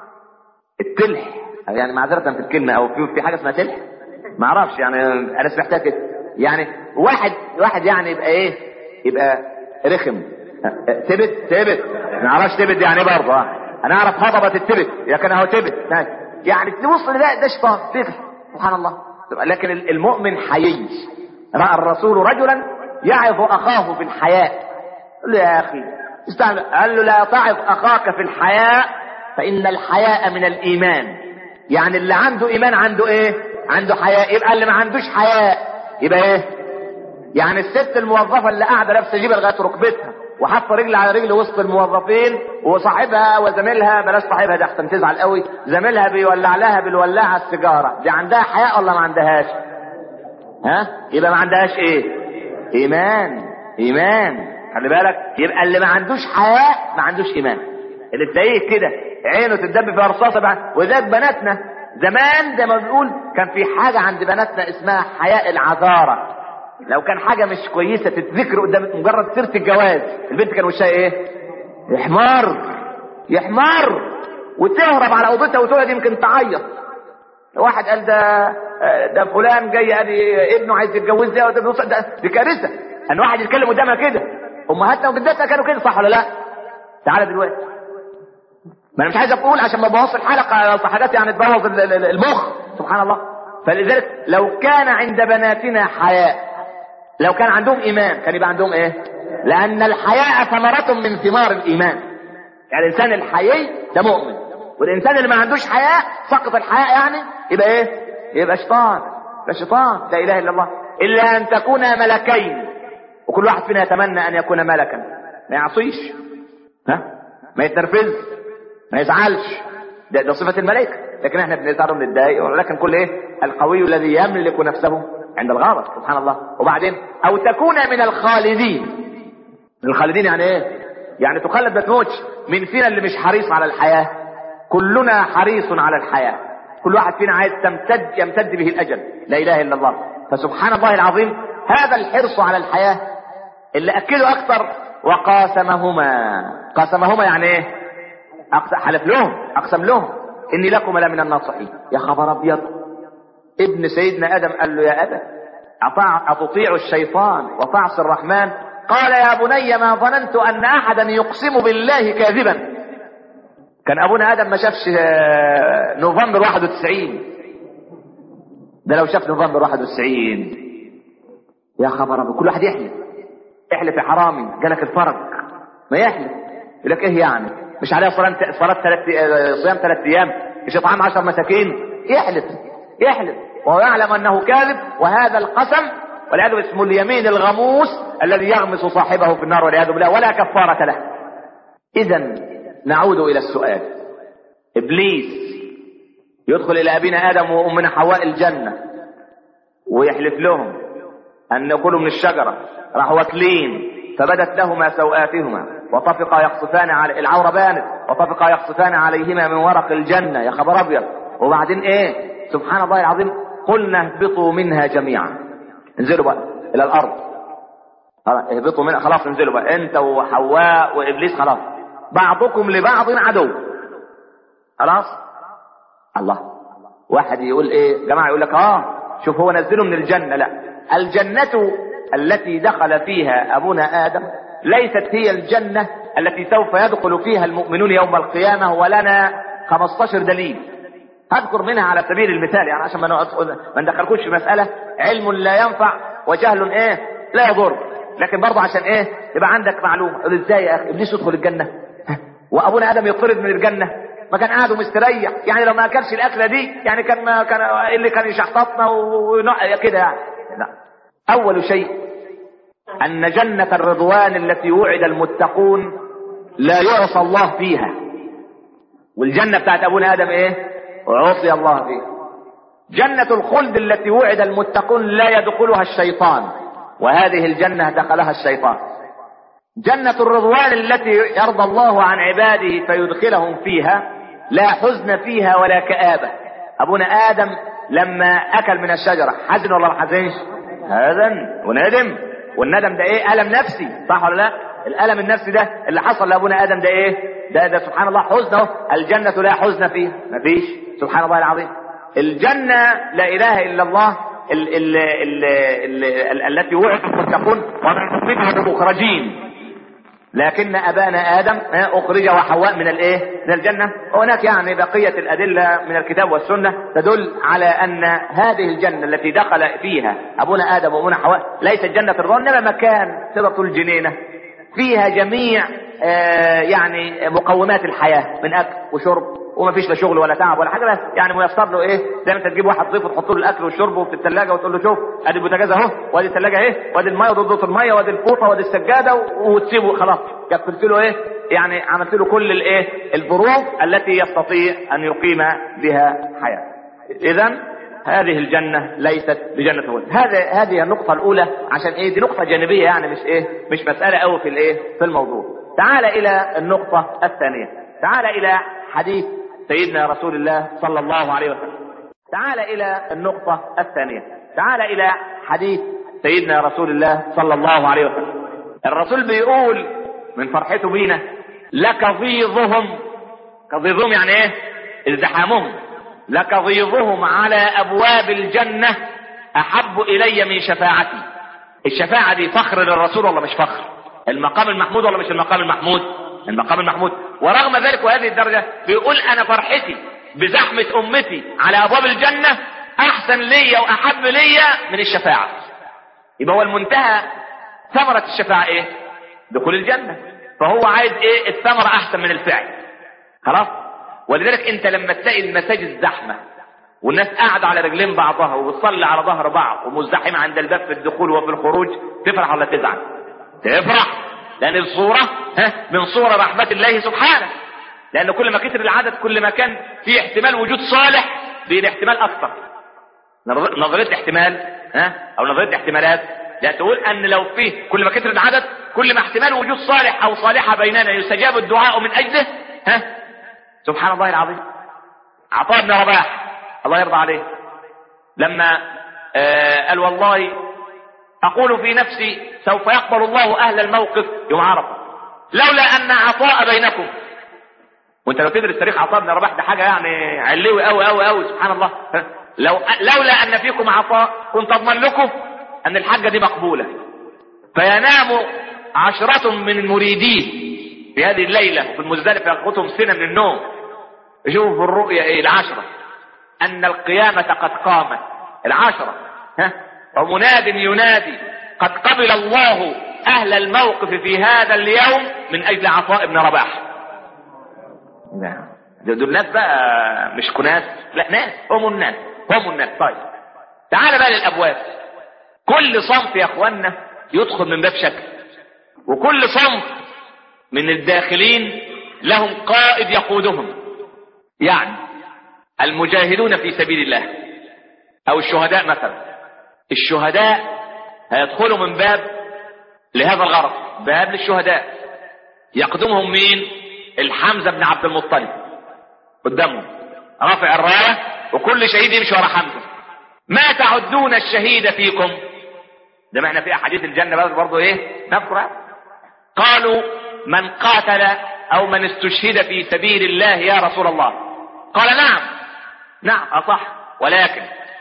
التلح يعني معذرة في الكلمة أو في, في حاجة اسمها تلح ما أعرفش يعني أنا سمعتها كده يعني واحد واحد يعني يبقى إيه يبقى رخم تبت تبت ما اعرفش تبت دي يعني ايه برضه ها. انا اعرف هضبة التبت لكن اهو تبت يعني تبص ده ده شيطان فكر سبحان الله لكن المؤمن حيي راى الرسول رجلا يعظ اخاه في الحياء قال له يا اخي استعمل قال له لا تعظ اخاك في الحياء فان الحياء من الايمان يعني اللي عنده ايمان عنده ايه عنده حياء يبقى اللي ما عندوش حياء يبقى ايه يعني الست الموظفه اللي قاعده لابسه جيبه لغايه ركبتها وحاطه رجل على رجل وسط الموظفين وصاحبها وزميلها بلاش صاحبها دي احسن تزعل قوي زميلها بيولع لها بالولاعه السيجاره دي عندها حياء ولا ما عندهاش ها يبقى ما عندهاش ايه ايمان ايمان خلي بالك يبقى اللي ما عندوش حياء ما عندوش ايمان اللي تلاقيه كده عينه تدب في رصاصه بقى وذاك بناتنا زمان زي ما بنقول كان في حاجه عند بناتنا اسمها حياء العذاره لو كان حاجة مش كويسة تتذكر قدام مجرد سيرة الجواز البنت كان وشها ايه يحمر يحمر وتهرب على اوضتها وتقعد يمكن تعيط واحد قال ده ده فلان جاي ادي ابنه عايز يتجوز ده ده, ده دي كارثه ان واحد يتكلم قدامها كده امهاتنا وجداتنا كانوا كده صح ولا لا تعالى دلوقتي ما انا مش عايز اقول عشان ما ابوظش الحلقه في حاجات يعني تبوظ المخ سبحان الله فلذلك لو كان عند بناتنا حياء لو كان عندهم ايمان كان يبقى عندهم ايه لان الحياء ثمرة من ثمار الايمان يعني الانسان الحيي ده مؤمن والانسان اللي ما عندوش حياء سقط الحياء يعني يبقى ايه يبقى شيطان يبقى شيطان لا اله الا الله الا ان تكونا ملكين وكل واحد فينا يتمنى ان يكون ملكا ما يعصيش ها ما يتنرفز ما يزعلش ده, ده صفة الملائكة لكن احنا بنزعل ونتضايق ولكن كل ايه القوي الذي يملك نفسه عند الغضب سبحان الله وبعدين او تكون من الخالدين من الخالدين يعني ايه يعني تخلد ما تموتش من فينا اللي مش حريص على الحياة كلنا حريص على الحياة كل واحد فينا عايز تمتد يمتد به الاجل لا اله الا الله فسبحان الله العظيم هذا الحرص على الحياة اللي اكده اكثر وقاسمهما قاسمهما يعني ايه أقسم حلف لهم اقسم لهم اني لكم لمن الناصحين يا خبر ابيض ابن سيدنا ادم قال له يا ادم أطاع أتطيع الشيطان وتعصي الرحمن قال يا بني ما ظننت أن أحدا يقسم بالله كاذبا كان أبونا آدم ما شافش نوفمبر 91 ده لو شاف نوفمبر 91 يا خبر أبو كل واحد يحلف احلف يا حرامي جالك الفرج ما يحلف يقول لك ايه يعني مش عليها صلاة صلاة ثلاث صيام ثلاث ايام مش اطعام عشر مساكين يحلف يحلف وهو يعلم انه كاذب وهذا القسم والعياذ اسمه اليمين الغموس الذي يغمس صاحبه في النار والعياذ بالله ولا كفارة له اذا نعود الى السؤال ابليس يدخل الى ابينا ادم وامنا حواء الجنة ويحلف لهم ان ياكلوا من الشجرة راحوا واكلين فبدت لهما سوآتهما وطفقا يقصفان على العورة بانت وطفقا يقصفان عليهما من ورق الجنة يا خبر ابيض وبعدين ايه سبحان الله العظيم قلنا اهبطوا منها جميعا انزلوا بقى الى الارض اهبطوا منها خلاص انزلوا بقى انت وحواء وابليس خلاص بعضكم لبعض عدو خلاص الله واحد يقول ايه جماعه يقول لك اه شوف هو نزله من الجنه لا الجنه التي دخل فيها ابونا ادم ليست هي الجنه التي سوف يدخل فيها المؤمنون يوم القيامه ولنا 15 دليل هذكر منها على سبيل المثال يعني عشان ما نقعد- ما ندخلكوش في مسألة علم لا ينفع وجهل ايه لا يضر لكن برضه عشان ايه يبقى عندك معلومة يقول ازاي يا اخي ابليس يدخل الجنة وابونا ادم يطرد من الجنة ما كان قاعد ومستريح يعني لو ما اكلش الاكله دي يعني كان ما كان إيه اللي كان يشحططنا ونق كده يعني لا اول شيء ان جنة الرضوان التي وعد المتقون لا يعصى الله فيها والجنة بتاعت ابونا ادم ايه عصي الله فيها جنة الخلد التي وعد المتقون لا يدخلها الشيطان وهذه الجنة دخلها الشيطان جنة الرضوان التي يرضى الله عن عباده فيدخلهم فيها لا حزن فيها ولا كآبة أبونا آدم لما أكل من الشجرة حزن ولا ما حزنش حزن وندم والندم ده إيه ألم نفسي صح ولا لا الألم النفسي ده اللي حصل لأبونا آدم ده إيه ده ده سبحان الله حزن اهو الجنة لا حزن فيها مفيش سبحان الله العظيم الجنة لا إله إلا الله ال ال ال ال ال التي وعد المتقون ومن منها مخرجين لكن ابانا ادم اخرج وحواء من الايه من الجنه وهناك يعني بقيه الادله من الكتاب والسنه تدل على ان هذه الجنه التي دخل فيها ابونا ادم وابونا حواء ليست جنه الرضوان انما مكان تقدر تقول جنينه فيها جميع آه يعني مقومات الحياه من اكل وشرب وما فيش لا شغل ولا تعب ولا حاجه بس يعني ميسر له ايه زي ما انت تجيب واحد ضيف وتحط له الاكل والشرب في الثلاجه وتقول له شوف ادي البوتاجاز اهو وادي الثلاجه اهي وادي الميه وضغط الميه وادي الفوطه وادي السجاده وتسيبه خلاص كفلت له ايه يعني عملت له كل الايه الظروف التي يستطيع ان يقيم بها حياه اذا هذه الجنة ليست بجنة هود هذا هذه النقطة الأولى عشان إيه دي نقطة جانبية يعني مش إيه مش مسألة أوي في الإيه في الموضوع تعال إلى النقطة الثانية تعال إلى حديث سيدنا رسول الله صلى الله عليه وسلم تعال إلى النقطة الثانية تعال إلى حديث سيدنا رسول الله صلى الله عليه وسلم الرسول بيقول من فرحته بينا لكظيظهم كظيظهم يعني ايه ازدحامهم لكظيظهم على ابواب الجنة احب الي من شفاعتي الشفاعة دي فخر للرسول ولا مش فخر المقام المحمود ولا مش المقام المحمود المقام المحمود ورغم ذلك وهذه الدرجة بيقول انا فرحتي بزحمة امتي على ابواب الجنة احسن ليا واحب ليا من الشفاعة يبقى هو المنتهى ثمرة الشفاعة ايه دخول الجنة فهو عايز ايه الثمرة احسن من الفعل خلاص ولذلك انت لما تلاقي المساجد زحمة والناس قاعدة على رجلين بعضها وبتصلي على ظهر بعض ومزدحمة عند الباب في الدخول وفي الخروج تفرح ولا تزعل تفرح لان الصورة ها من صورة رحمة الله سبحانه لان كل ما كتر العدد كل ما كان في احتمال وجود صالح بين احتمال اكثر نظرية احتمال ها او نظرية احتمالات لا تقول ان لو فيه كل ما كتر العدد كل ما احتمال وجود صالح او صالحة بيننا يستجاب الدعاء من اجله ها سبحان الله العظيم عطاء بن رباح الله يرضى عليه لما آه قال والله اقول في نفسي سوف يقبل الله اهل الموقف يوم عرفه لولا ان عطاء بينكم وانت لو تدرس تاريخ عطاء بن رباح ده حاجه يعني علوي قوي قوي قوي سبحان الله لو لولا ان فيكم عطاء كنت اضمن لكم ان الحاجه دي مقبوله فينام عشرة من مريديه في هذه الليلة في المزدلفة يأخذهم سنة من النوم يشوفوا في الرؤيا ايه العشرة ان القيامة قد قامت العشرة ها ومناد ينادي قد قبل الله اهل الموقف في هذا اليوم من اجل عطاء بن رباح نعم دول ناس بقى مش كناس لا ناس هم الناس هم الناس طيب تعال بقى للابواب كل صنف يا اخوانا يدخل من باب شكل وكل صنف من الداخلين لهم قائد يقودهم يعني المجاهدون في سبيل الله او الشهداء مثلا الشهداء هيدخلوا من باب لهذا الغرض باب للشهداء يقدمهم مين الحمزة بن عبد المطلب قدامهم رافع الراية وكل شهيد يمشي ورا حمزة ما تعدون الشهيد فيكم ده ما احنا في احاديث الجنة بس برضه ايه نذكر قالوا من قاتل او من استشهد في سبيل الله يا رسول الله قال نعم نعم اصح ولكن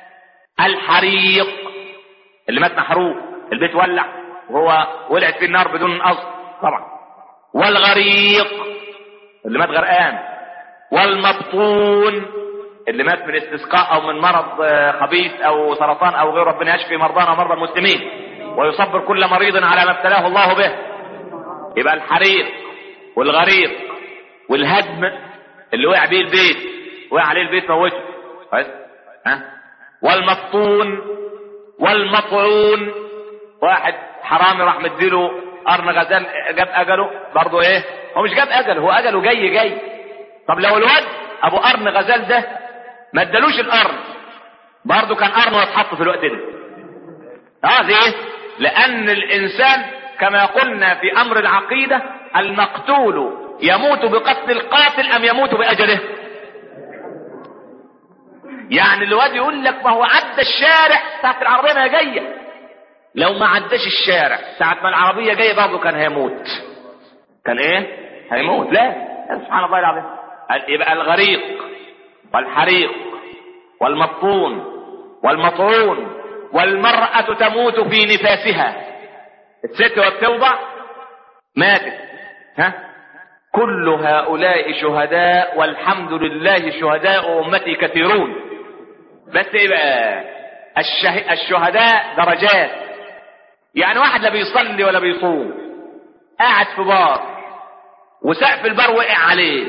الحريق اللي مات محروق البيت ولع وهو ولعت في النار بدون قصد طبعا والغريق اللي مات غرقان والمبطون اللي مات من استسقاء او من مرض آه، خبيث او سرطان او غيره ربنا يشفي مرضانا ومرضى المسلمين ويصبر كل مريض على ما ابتلاه الله به يبقى الحريق والغريق والهدم اللي وقع بيه البيت وقع عليه البيت موته كويس ها والمفطون والمطعون واحد حرامي راح مديله قرن غزال جاب اجله برضه ايه هو مش جاب اجله هو اجله جاي جاي طب لو الواد ابو قرن غزال ده ما ادالوش القرن برضه كان قرن ويتحط في الوقت ده اه ليه لان الانسان كما قلنا في امر العقيده المقتول يموت بقتل القاتل ام يموت باجله يعني الواد يقول لك ما هو عدى الشارع ساعة العربية ما هي جاية لو ما عداش الشارع ساعة ما العربية جاية برضه كان هيموت كان ايه هيموت لا سبحان الله العظيم يبقى الغريق والحريق والمطون والمطعون والمرأة تموت في نفاسها الست وبتوضع ماتت ها كل هؤلاء شهداء والحمد لله شهداء أمتي كثيرون بس ايه بقى الشه... الشهداء درجات يعني واحد لا بيصلي ولا بيصوم قاعد في بار وسقف البار وقع عليه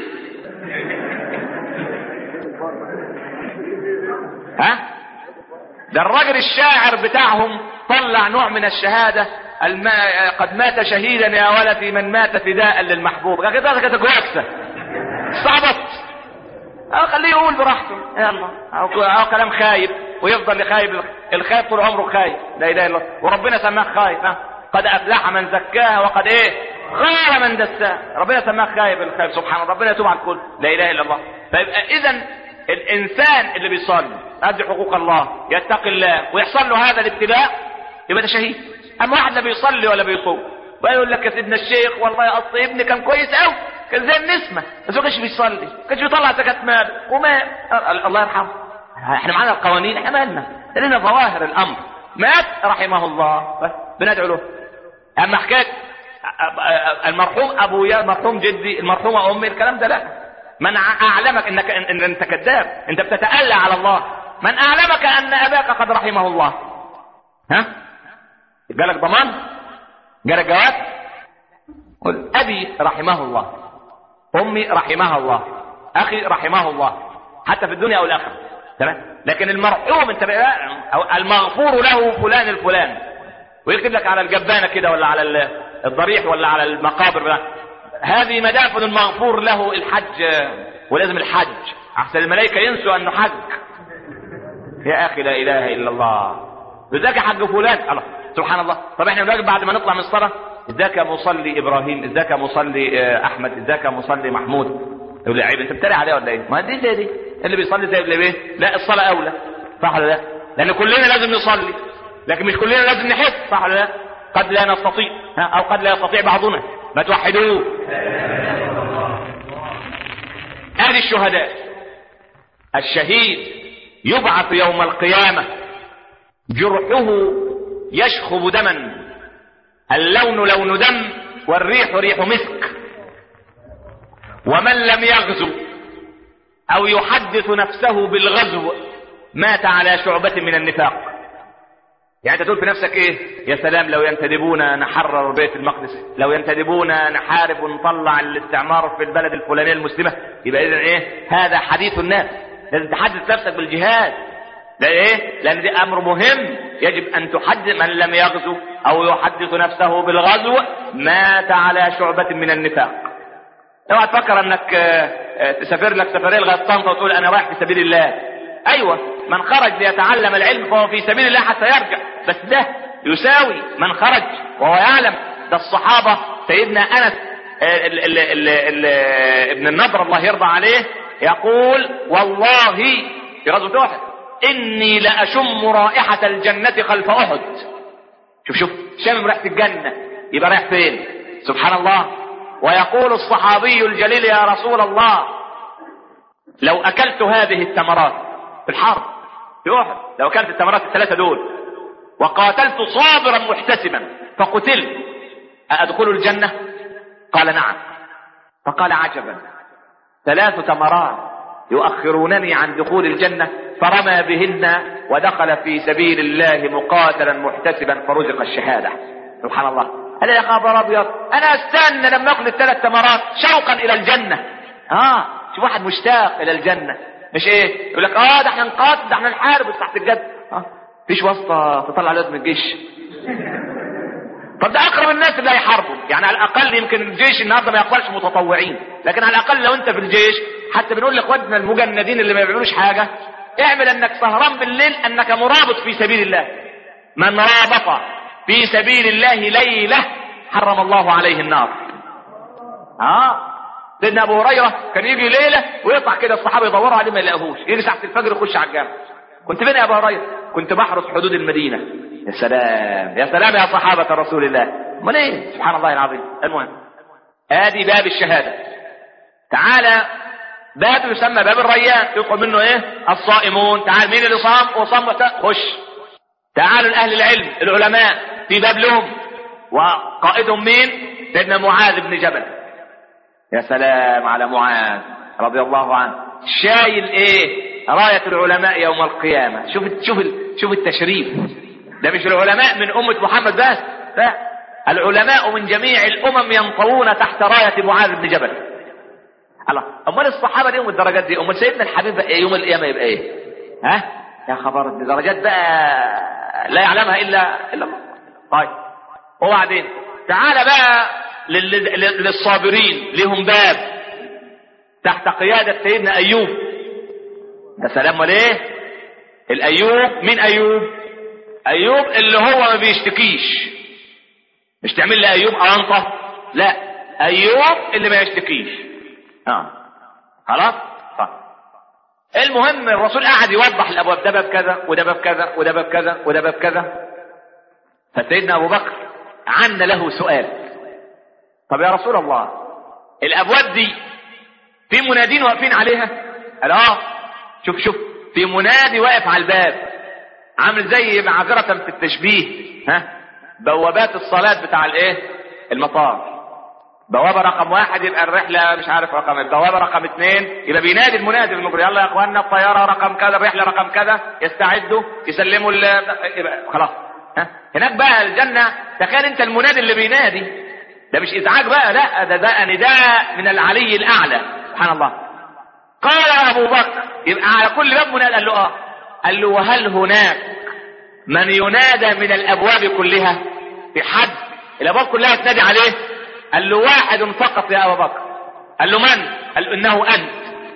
ها ده الراجل الشاعر بتاعهم طلع نوع من الشهادة الم... قد مات شهيدا يا ولدي من مات فداء للمحبوب كده كانت كويسة صعبت اه خليه يقول براحته يلا أو, أو كلام خايب ويفضل يخايب الخايب طول عمره خايب لا اله الا الله وربنا سماه خايب ها قد افلح من زكاها وقد ايه خاب من دساها ربنا سماه خايب الخايب سبحان الله ربنا يتوب على الكل لا اله الا الله فيبقى اذا الانسان اللي بيصلي يؤدي حقوق الله يتقي الله ويحصل له هذا الابتلاء يبقى ده شهيد اما واحد لا بيصلي ولا بيصوم ويقول لك يا سيدنا الشيخ والله اصل ابني كان كويس قوي كان زي النسمه بس ما كانش بيصلي ما كانش بيطلع زكاه مال وما الله يرحمه احنا معانا القوانين احنا مالنا لنا ظواهر الامر مات رحمه الله بس بندعو له اما حكايه المرحوم ابويا المرحوم جدي المرحومه امي الكلام ده لا من اعلمك انك ان انت كذاب انت بتتألى على الله من اعلمك ان اباك قد رحمه الله ها جالك ضمان جالك جواب قل ابي رحمه الله امي رحمها الله اخي رحمه الله حتى في الدنيا او الاخره تمام لكن المرحوم انت بقى أو المغفور له فلان الفلان ويكتب لك على الجبانه كده ولا على الضريح ولا على المقابر بقى. هذه مدافن المغفور له الحج ولازم الحج احسن الملائكه ينسوا انه حج يا اخي لا اله الا الله ازيك يا حج فلان الله سبحان الله طب احنا بنجي بعد ما نطلع من الصلاه ازيك يا مصلي ابراهيم ازيك يا مصلي احمد ازيك يا مصلي محمود يقول لي عيب انت بتتريق عليه ولا ايه ما دي زي دي اللي بيصلي زي اللي ايه لا الصلاه اولى صح ولا لا لان كلنا لازم نصلي لكن مش كلنا لازم نحس صح ولا لا قد لا نستطيع ها او قد لا يستطيع بعضنا ما توحدوه اهل الشهداء الشهيد يبعث يوم القيامه جرحه يشخب دما اللون لون دم والريح ريح مسك ومن لم يغزو او يحدث نفسه بالغزو مات على شعبة من النفاق يعني انت تقول في نفسك ايه يا سلام لو ينتدبونا نحرر بيت المقدس لو ينتدبونا نحارب ونطلع الاستعمار في البلد الفلانية المسلمة يبقى اذا ايه هذا حديث الناس لازم تحدث نفسك بالجهاد ده ايه لان ده امر مهم يجب ان تحدث من لم يغزو او يحدث نفسه بالغزو مات على شعبة من النفاق اوعى تفكر انك تسافر لك سفريه لغايه طنطا وتقول انا رايح في سبيل الله ايوه من خرج ليتعلم العلم فهو في سبيل الله حتى يرجع بس ده يساوي من خرج وهو يعلم ده الصحابه سيدنا انس ال ال ال ال ابن النضر الله يرضى عليه يقول والله في غزوه احد اني لاشم رائحه الجنه خلف احد شوف شوف شم ريحه الجنه يبقى رايح فين سبحان الله ويقول الصحابي الجليل يا رسول الله لو اكلت هذه الثمرات في الحرب في احد لو اكلت الثمرات الثلاثه دول وقاتلت صابرا محتسبا فقتلت أأدخل الجنة قال نعم فقال عجبا ثلاث ثمرات يؤخرونني عن دخول الجنة فرمى بهن ودخل في سبيل الله مقاتلا محتسبا فرزق الشهادة سبحان الله قال يا خبر ابيض انا استنى لما اكل الثلاث تمرات شوقا الى الجنة اه شوف واحد مشتاق الى الجنة مش ايه يقول لك اه ده احنا نقاتل ده احنا نحارب بس تحت الجد اه فيش واسطة تطلع الواد من الجيش طب ده اقرب الناس اللي هيحاربوا يعني على الاقل يمكن الجيش النهارده ما يقبلش متطوعين لكن على الاقل لو انت في الجيش حتى بنقول لاخواتنا المجندين اللي ما بيعملوش حاجه اعمل انك سهران بالليل انك مرابط في سبيل الله من رابط في سبيل الله ليله حرم الله عليه النار اه سيدنا ابو هريره كان يجي ليله ويطلع كده الصحابه يدوروا عليه ما يلاقوهوش يجي ساعه الفجر يخش على الجامع كنت فين يا ابو هريره كنت بحرس حدود المدينه يا سلام يا سلام يا صحابه رسول الله امال ايه سبحان الله العظيم المهم ادي باب الشهاده تعالى باب يسمى باب الريان يدخل منه ايه الصائمون تعال مين اللي صام وصام وت- خش تعالوا لاهل العلم العلماء في باب لهم وقائدهم مين سيدنا معاذ بن جبل يا سلام على معاذ رضي الله عنه شايل ايه راية العلماء يوم القيامة شوف شوف شوف التشريف ده مش العلماء من أمة محمد بس لا العلماء من جميع الأمم ينطوون تحت راية معاذ بن جبل الله امال الصحابه ليهم الدرجات دي امال سيدنا الحبيب بقى إيه يوم القيامه يبقى ايه ها يا خبر دي درجات بقى لا يعلمها الا الا الله طيب وبعدين تعالى بقى لل- لل- للصابرين لهم باب تحت قيادة سيدنا أيوب يا سلام وليه الأيوب مين أيوب أيوب اللي هو ما بيشتكيش مش تعمل لي أيوب أنطة لا أيوب اللي ما يشتكيش اه خلاص طيب المهم الرسول قعد يوضح الابواب ده باب كذا وده باب كذا وده باب كذا وده باب كذا فسيدنا ابو بكر عن له سؤال طب يا رسول الله الابواب دي في منادين واقفين عليها قال اه شوف شوف في منادي واقف على الباب عامل زي معذرة في التشبيه ها بوابات الصلاة بتاع الايه المطار بوابة رقم واحد يبقى الرحلة مش عارف رقم البوابة رقم اثنين يبقى بينادي المنادي المجري يلا يا اخوانا الطيارة رقم كذا الرحلة رقم كذا يستعدوا يسلموا ال يبقى خلاص ها هناك بقى الجنة تخيل انت المنادي اللي بينادي ده مش ازعاج بقى لا ده ده نداء من العلي الاعلى سبحان الله قال ابو بكر يبقى على كل باب منادي قال له اه قال له وهل هناك من ينادى من الابواب كلها في حد الابواب كلها تنادي عليه قال له واحد فقط يا ابا بكر قال له من قال له انه انت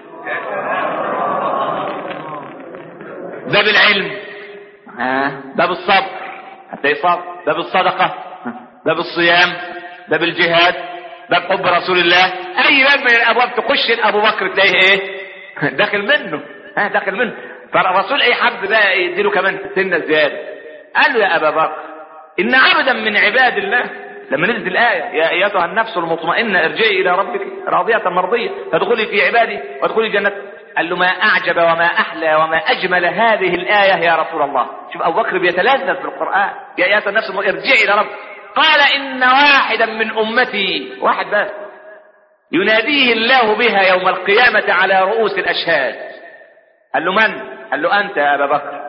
باب العلم ها باب الصبر هتلاقي صبر باب الصدقه باب الصيام باب الجهاد باب حب رسول الله اي باب من الابواب تخش ابو بكر تلاقيه ايه داخل منه ها داخل منه فالرسول اي حب بقى يديله كمان سنه زياده قال له يا ابا بكر ان عبدا من عباد الله لما نزلت الآية يا أيتها النفس المطمئنة ارجعي إلى ربك راضية مرضية فادخلي في عبادي وادخلي جنة قال له ما أعجب وما أحلى وما أجمل هذه الآية يا رسول الله شوف أبو بكر بيتلذذ بالقرآن يا أيتها النفس المطمئنة ارجعي إلى ربك قال إن واحدا من أمتي واحد بس يناديه الله بها يوم القيامة على رؤوس الأشهاد قال له من؟ قال له أنت يا أبا بكر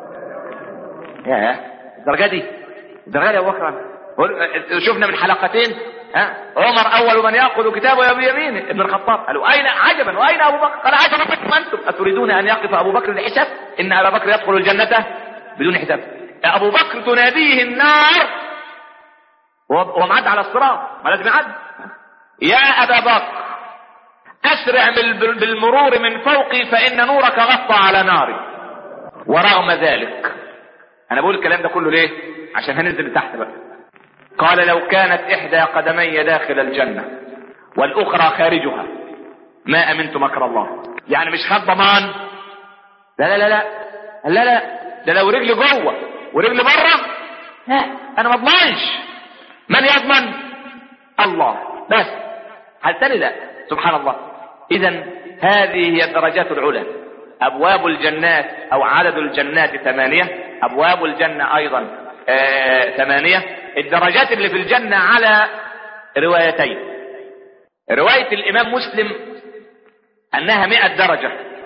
يا الدرجة دي الدرجة دي يا أبو بكر شفنا من حلقتين ها عمر اول من ياخذ كتابه بيمينه ابن الخطاب قالوا اين عجبا واين ابو بكر قال عجبا بكم انتم اتريدون ان يقف ابو بكر لحساب ان ابا بكر يدخل الجنه بدون حساب يا ابو بكر تناديه النار وهو معدي على الصراط ما لازم يعدي يا ابا بكر اسرع بالمرور من فوقي فان نورك غطى على ناري ورغم ذلك انا بقول الكلام ده كله ليه عشان هننزل لتحت بقى قال لو كانت إحدى قدمي داخل الجنة والأخرى خارجها ما أمنت مكر الله يعني مش خد ضمان لا لا لا لا لا لا ده لو رجلي جوه ورجلي بره لا أنا ما اضمنش من يضمن الله بس هل تاني لا سبحان الله إذا هذه هي الدرجات العلى أبواب الجنات أو عدد الجنات ثمانية أبواب الجنة أيضا آه ثمانية الدرجات اللي في الجنة على روايتين رواية الإمام مسلم أنها مئة درجة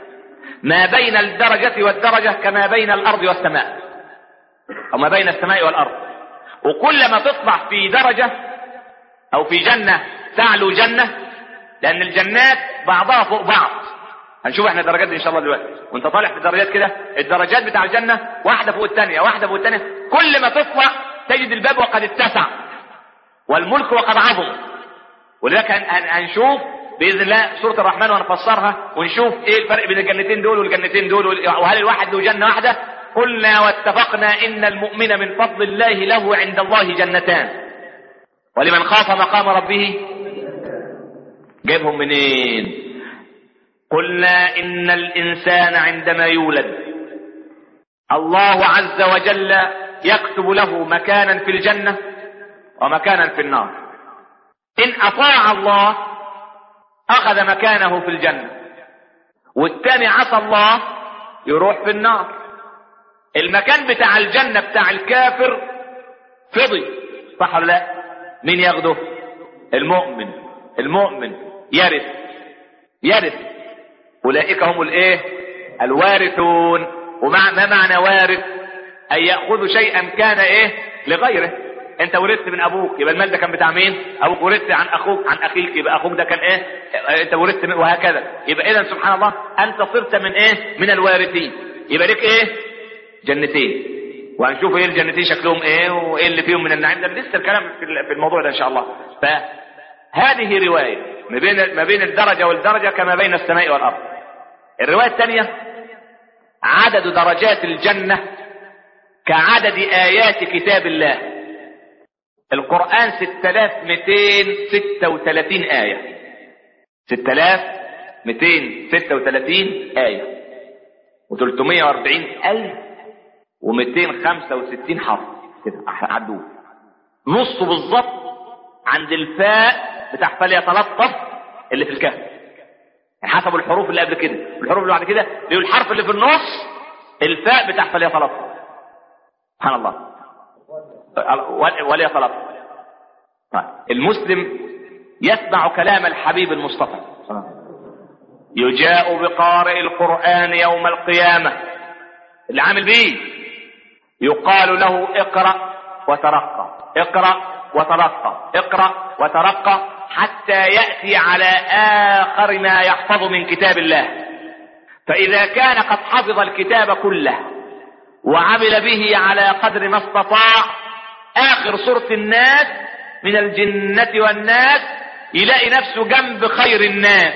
ما بين الدرجة والدرجة كما بين الأرض والسماء أو ما بين السماء والأرض وكل ما تطلع في درجة أو في جنة تعلو جنة لأن الجنات بعضها فوق بعض هنشوف احنا درجات دي ان شاء الله دلوقتي وانت طالع في الدرجات كده الدرجات بتاع الجنة واحدة فوق الثانية واحدة فوق الثانية كل ما تطلع تجد الباب وقد اتسع والملك وقد عظم ولذلك هن- هن- هنشوف باذن الله سوره الرحمن ونفسرها ونشوف ايه الفرق بين الجنتين دول والجنتين دول وال- وهل الواحد له جنه واحده قلنا واتفقنا ان المؤمن من فضل الله له عند الله جنتان ولمن خاف مقام ربه جايبهم منين قلنا ان الانسان عندما يولد الله عز وجل يكتب له مكانا في الجنه ومكانا في النار ان اطاع الله اخذ مكانه في الجنه والتاني عصى الله يروح في النار المكان بتاع الجنه بتاع الكافر فضي صح ولا لا مين ياخده المؤمن المؤمن يرث يرث اولئك هم الايه الوارثون ومع ما معنى وارث ان ياخذ شيئا كان ايه لغيره انت ورثت من ابوك يبقى المال ده كان بتاع مين ابوك ورثت عن اخوك عن اخيك يبقى اخوك ده كان ايه انت ورثت من وهكذا يبقى اذا سبحان الله انت صرت من ايه من الوارثين يبقى لك ايه جنتين وهنشوف ايه الجنتين شكلهم ايه وايه اللي فيهم من النعيم ده لسه الكلام في في الموضوع ده ان شاء الله فهذه روايه ما بين ما بين الدرجه والدرجه كما بين السماء والارض الروايه الثانيه عدد درجات الجنه كعدد ايات كتاب الله القرآن 6236 آية 6236 آية و340 ألف و265 حرف كده عدوه نصه بالظبط عند الفاء بتاع فليتلطف اللي في الكهف يعني حسب الحروف اللي قبل كده الحروف اللي بعد كده بيقول الحرف اللي في النص الفاء بتاع فليتلطف سبحان الله وليتلطف طيب المسلم يسمع كلام الحبيب المصطفى يجاء بقارئ القرآن يوم القيامة اللي عامل بيه يقال له اقرأ وترقى اقرأ وترقى اقرأ وترقى حتى يأتي على آخر ما يحفظ من كتاب الله فإذا كان قد حفظ الكتاب كله وعمل به على قدر ما استطاع آخر سورة الناس من الجنة والناس يلاقي نفسه جنب خير الناس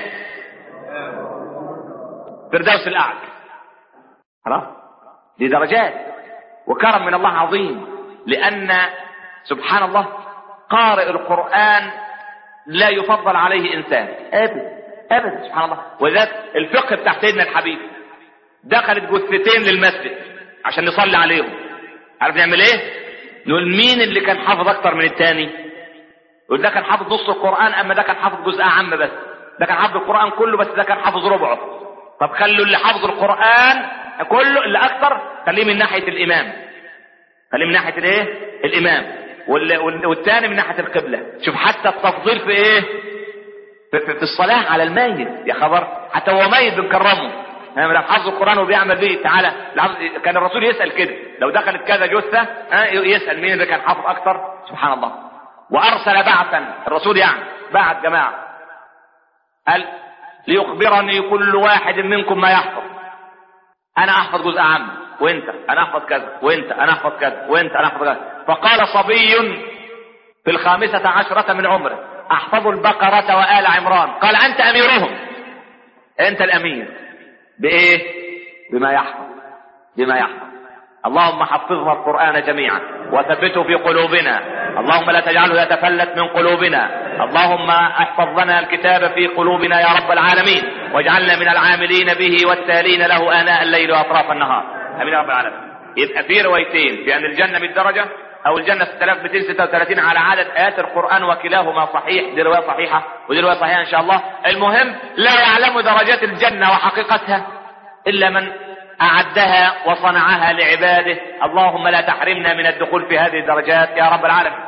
فردوس الأعلى خلاص دي درجات وكرم من الله عظيم لأن سبحان الله قارئ القرآن لا يفضل عليه إنسان أبدا أبدا سبحان الله وذلك الفقه بتاع سيدنا الحبيب دخلت جثتين للمسجد عشان نصلي عليهم عارف نعمل ايه نقول مين اللي كان حافظ اكتر من التاني يقول ده كان حافظ نص القرآن اما ده كان حافظ جزء عام بس ده كان حافظ القرآن كله بس ده كان حافظ ربعه طب خلوا اللي حافظ القرآن كله اللي اكتر خليه من ناحية الامام خليه من ناحية الايه الامام والتاني من ناحية القبلة شوف حتى التفضيل في ايه في, في, في الصلاة على الميت يا خبر حتى هو ميت بنكرمه لو حافظ القرآن وبيعمل به تعالى كان الرسول يسأل كده لو دخلت كذا جثة يسأل مين اللي كان حافظ أكثر سبحان الله وأرسل بعثا الرسول يعني بعث جماعة قال ليخبرني كل واحد منكم ما يحفظ أنا أحفظ جزء عام وأنت أنا أحفظ كذا وأنت أنا أحفظ كذا وأنت أنا أحفظ كذا فقال صبي في الخامسة عشرة من عمره أحفظ البقرة وآل عمران قال أنت أميرهم أنت الأمير بإيه؟ بما يحفظ بما يحفظ اللهم حفظنا القرآن جميعا وثبته في قلوبنا اللهم لا تجعله يتفلت من قلوبنا اللهم احفظ لنا الكتاب في قلوبنا يا رب العالمين واجعلنا من العاملين به والتالين له آناء الليل وأطراف النهار آمين يا رب العالمين يبقى في روايتين في أن الجنة 100 درجة أو الجنة 6236 على عدد آيات القرآن وكلاهما صحيح دي رواية صحيحة ودي رواية صحيحة إن شاء الله المهم لا يعلم درجات الجنة وحقيقتها إلا من أعدها وصنعها لعباده اللهم لا تحرمنا من الدخول في هذه الدرجات يا رب العالمين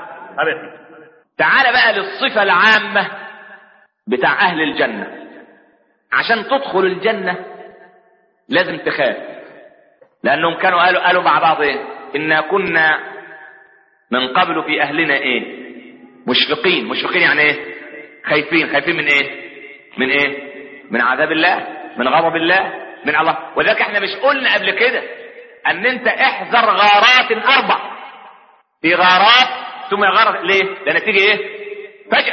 تعال بقى للصفة العامة بتاع أهل الجنة عشان تدخل الجنة لازم تخاف لانهم كانوا قالوا قالوا مع بعض ايه انا كنا من قبل في اهلنا ايه مشفقين مشفقين يعني ايه خايفين خايفين من ايه من ايه من عذاب الله من غضب الله من الله ولذلك احنا مش قلنا قبل كده ان انت احذر غارات اربع في غارات ثم غارة ليه لان تيجي ايه فجأة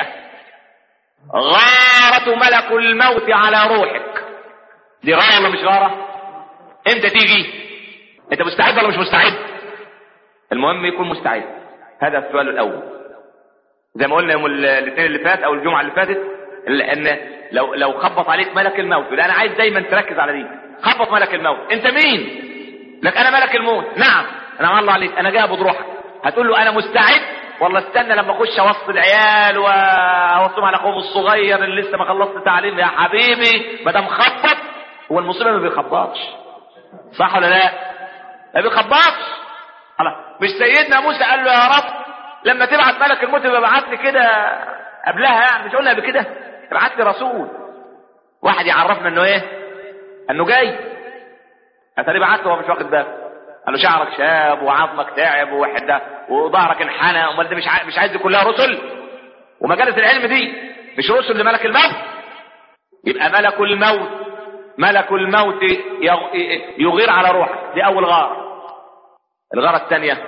غارة ملك الموت على روحك دي غارة ولا مش غارة امتى تيجي انت مستعد ولا مش مستعد المهم يكون مستعد هذا السؤال الاول زي ما قلنا يوم الاثنين اللي فات او الجمعه اللي فاتت ان لو لو خبط عليك ملك الموت لا انا عايز دايما تركز على دي خبط ملك الموت انت مين لك انا ملك الموت نعم انا مع الله عليك انا جاي بروحك هتقول له انا مستعد والله استنى لما اخش اوصي العيال واوصيهم على اخوهم الصغير اللي لسه ما خلصت تعليم يا حبيبي ما دام خبط هو المصيبه ما بيخبطش صح ولا لا ما بيخبطش خلاص مش سيدنا موسى قال له يا رب لما تبعت ملك الموت يبقى ابعت لي كده قبلها يعني مش قلنا قبل كده ابعت لي رسول واحد يعرفنا انه ايه انه جاي اتاري بعت له هو مش واخد باله قال له شعرك شاب وعظمك تعب وحده وظهرك انحنى امال ده مش عايز مش عايز دي كلها رسل ومجالس العلم دي مش رسل لملك الموت يبقى ملك الموت ملك الموت يغير على روحك دي اول غاره الغاره الثانيه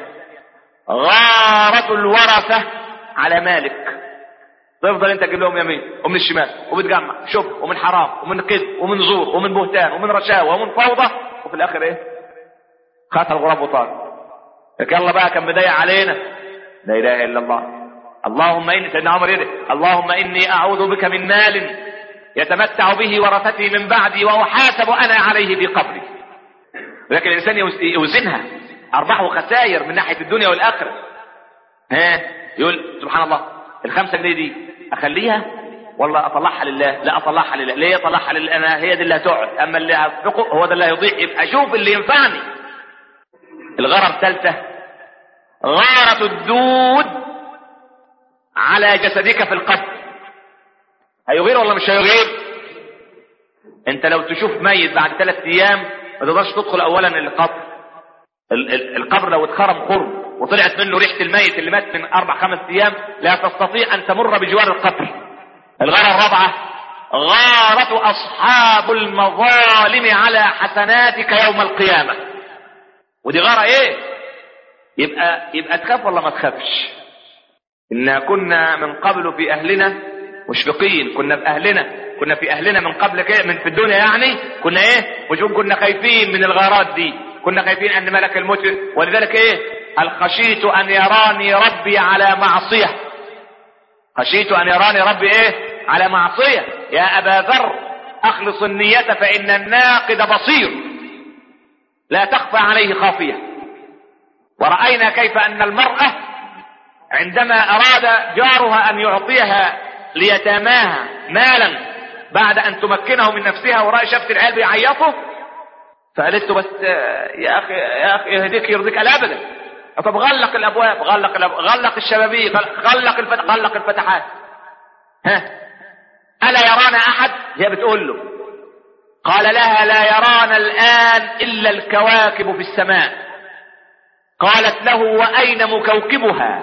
غاره الورثه على مالك تفضل انت تجيب لهم يمين ومن الشمال وبتجمع شوف ومن حرام ومن كذب ومن زور ومن بهتان ومن رشاوى ومن فوضى وفي الاخر ايه خاتل الغراب وطار يلا بقى كان مضايق علينا لا اله الا الله اللهم اني سيدنا عمر يدي اللهم اني اعوذ بك من مال يتمتع به ورثتي من بعدي واحاسب انا عليه في قبري لكن الانسان يوزنها ارباح وخسائر من ناحيه الدنيا والاخره ها يقول سبحان الله الخمسة جنيه دي اخليها ولا اطلعها لله لا اطلعها لله ليه اطلعها لله انا هي دي اللي هتقعد اما اللي هتفقه هو ده اللي هيضيع يبقى اشوف اللي ينفعني الغرة الثالثة غارة الدود على جسدك في القبر هيغير ولا مش هيغير انت لو تشوف ميت بعد ثلاث ايام ما تقدرش تدخل اولا القبر القبر لو اتخرم خرم وطلعت منه ريحة الميت اللي مات من أربع خمس أيام لا تستطيع أن تمر بجوار القبر الغارة الرابعة غارة أصحاب المظالم على حسناتك يوم القيامة ودي غارة إيه يبقى يبقى تخاف ولا ما تخافش إنا كنا من قبل في أهلنا مشفقين كنا في أهلنا كنا في أهلنا من قبل كده من في الدنيا يعني كنا إيه وشوف كنا خايفين من الغارات دي كنا خايفين أن ملك الموت ولذلك إيه هل خشيت ان يراني ربي على معصية خشيت ان يراني ربي ايه على معصية يا ابا ذر اخلص النية فان الناقد بصير لا تخفى عليه خافية ورأينا كيف ان المرأة عندما اراد جارها ان يعطيها ليتاماها مالا بعد ان تمكنه من نفسها ورأي شافت العيال بيعيطوا فقالت له بس يا اخي يا اخي يهديك يرضيك قال ابدا طب غلق الابواب غلق الأبواب غلق الشبابيك غلق الفتح غلق الفتحات ها الا يرانا احد هي بتقول له قال لها لا يرانا الان الا الكواكب في السماء قالت له واين مكوكبها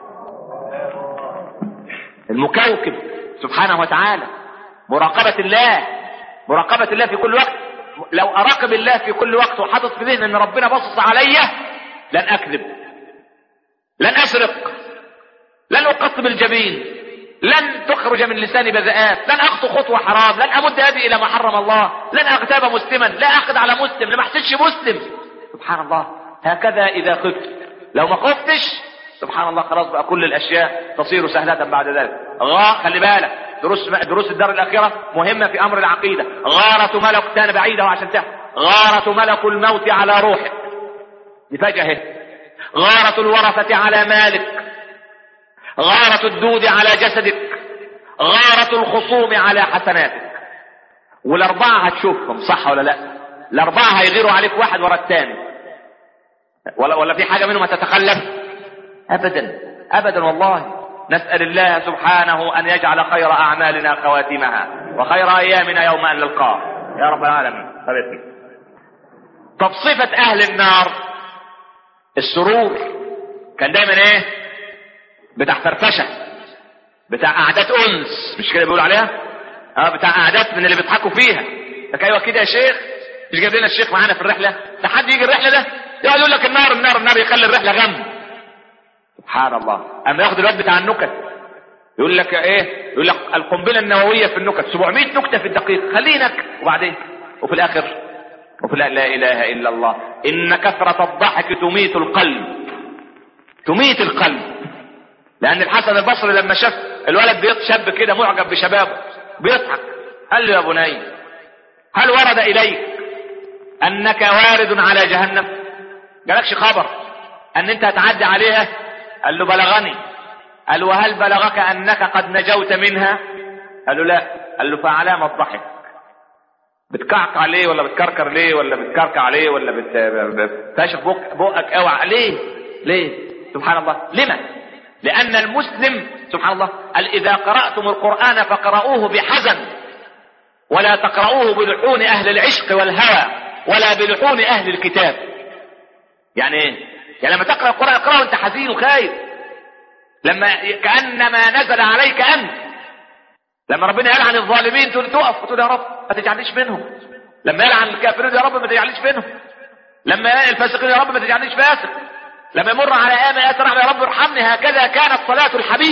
المكوكب سبحانه وتعالى مراقبة الله مراقبة الله في كل وقت لو اراقب الله في كل وقت وحاطط في ذهني ان ربنا باصص عليا لن اكذب لن اسرق لن اقطب الجبين لن تخرج من لساني بذاءات لن اخطو خطوة حرام لن امد يدي الى ما حرم الله لن اغتاب مسلما لا اخذ على مسلم لما احسدش مسلم سبحان الله هكذا اذا خفت لو ما خفتش سبحان الله خلاص بقى كل الاشياء تصير سهلة بعد ذلك غا خلي بالك دروس دروس الدار الاخرة مهمة في امر العقيدة غارة ملك كان بعيدة عشان تحت غارة ملك الموت على روحك دي فجأة غارة الورثة على مالك غارة الدود على جسدك غارة الخصوم على حسناتك والأربعة هتشوفهم صح ولا لا الأربعة هيغيروا عليك واحد ورا الثاني ولا ولا في حاجة منهم هتتخلف أبدا أبدا والله نسأل الله سبحانه أن يجعل خير أعمالنا خواتمها وخير أيامنا يوم أن نلقاه يا رب العالمين طب صفة اهل النار السرور كان دايما ايه بتاع فرفشه بتاع قعدات انس مش كده بيقولوا عليها اه بتاع قعدات من اللي بيضحكوا فيها لك ايوه كده يا شيخ مش جايب لنا الشيخ معانا في الرحله ده حد يجي الرحله ده يقعد يقول لك النار النار النار يخلي الرحله غم سبحان الله اما ياخد الواد بتاع النكت يقول لك ايه يقول لك القنبله النوويه في النكت 700 نكته في الدقيقه خلينك وبعدين وفي الاخر وفي لا, لا اله الا الله ان كثره الضحك تميت القلب تميت القلب لان الحسن البصري لما شاف الولد بيتشب كده معجب بشبابه بيضحك قال له يا بني هل ورد اليك انك وارد على جهنم جالكش خبر ان انت هتعدي عليها قال له بلغني قال وهل بلغك انك قد نجوت منها قال له لا قال له فعلام الضحك بتكعكع ليه ولا بتكركر ليه ولا بتكركع عليه ولا بت... بتشف بق... بقك اوعى ليه ليه سبحان الله لما لان المسلم سبحان الله قال اذا قراتم القران فقرؤوه بحزن ولا تقرؤوه بلحون اهل العشق والهوى ولا بلحون اهل الكتاب يعني ايه يعني لما تقرا القران اقراه وانت حزين وخايف لما كانما نزل عليك انت لما ربنا يلعن الظالمين تقول تقف وتقول يا رب ما تجعلنيش منهم لما يلعن الكافرين يا رب ما تجعلنيش منهم لما الفاسقين يا رب ما تجعلنيش فاسق لما يمر على ايام ايات الرحمه يا رب ارحمني هكذا كانت صلاه الحبيب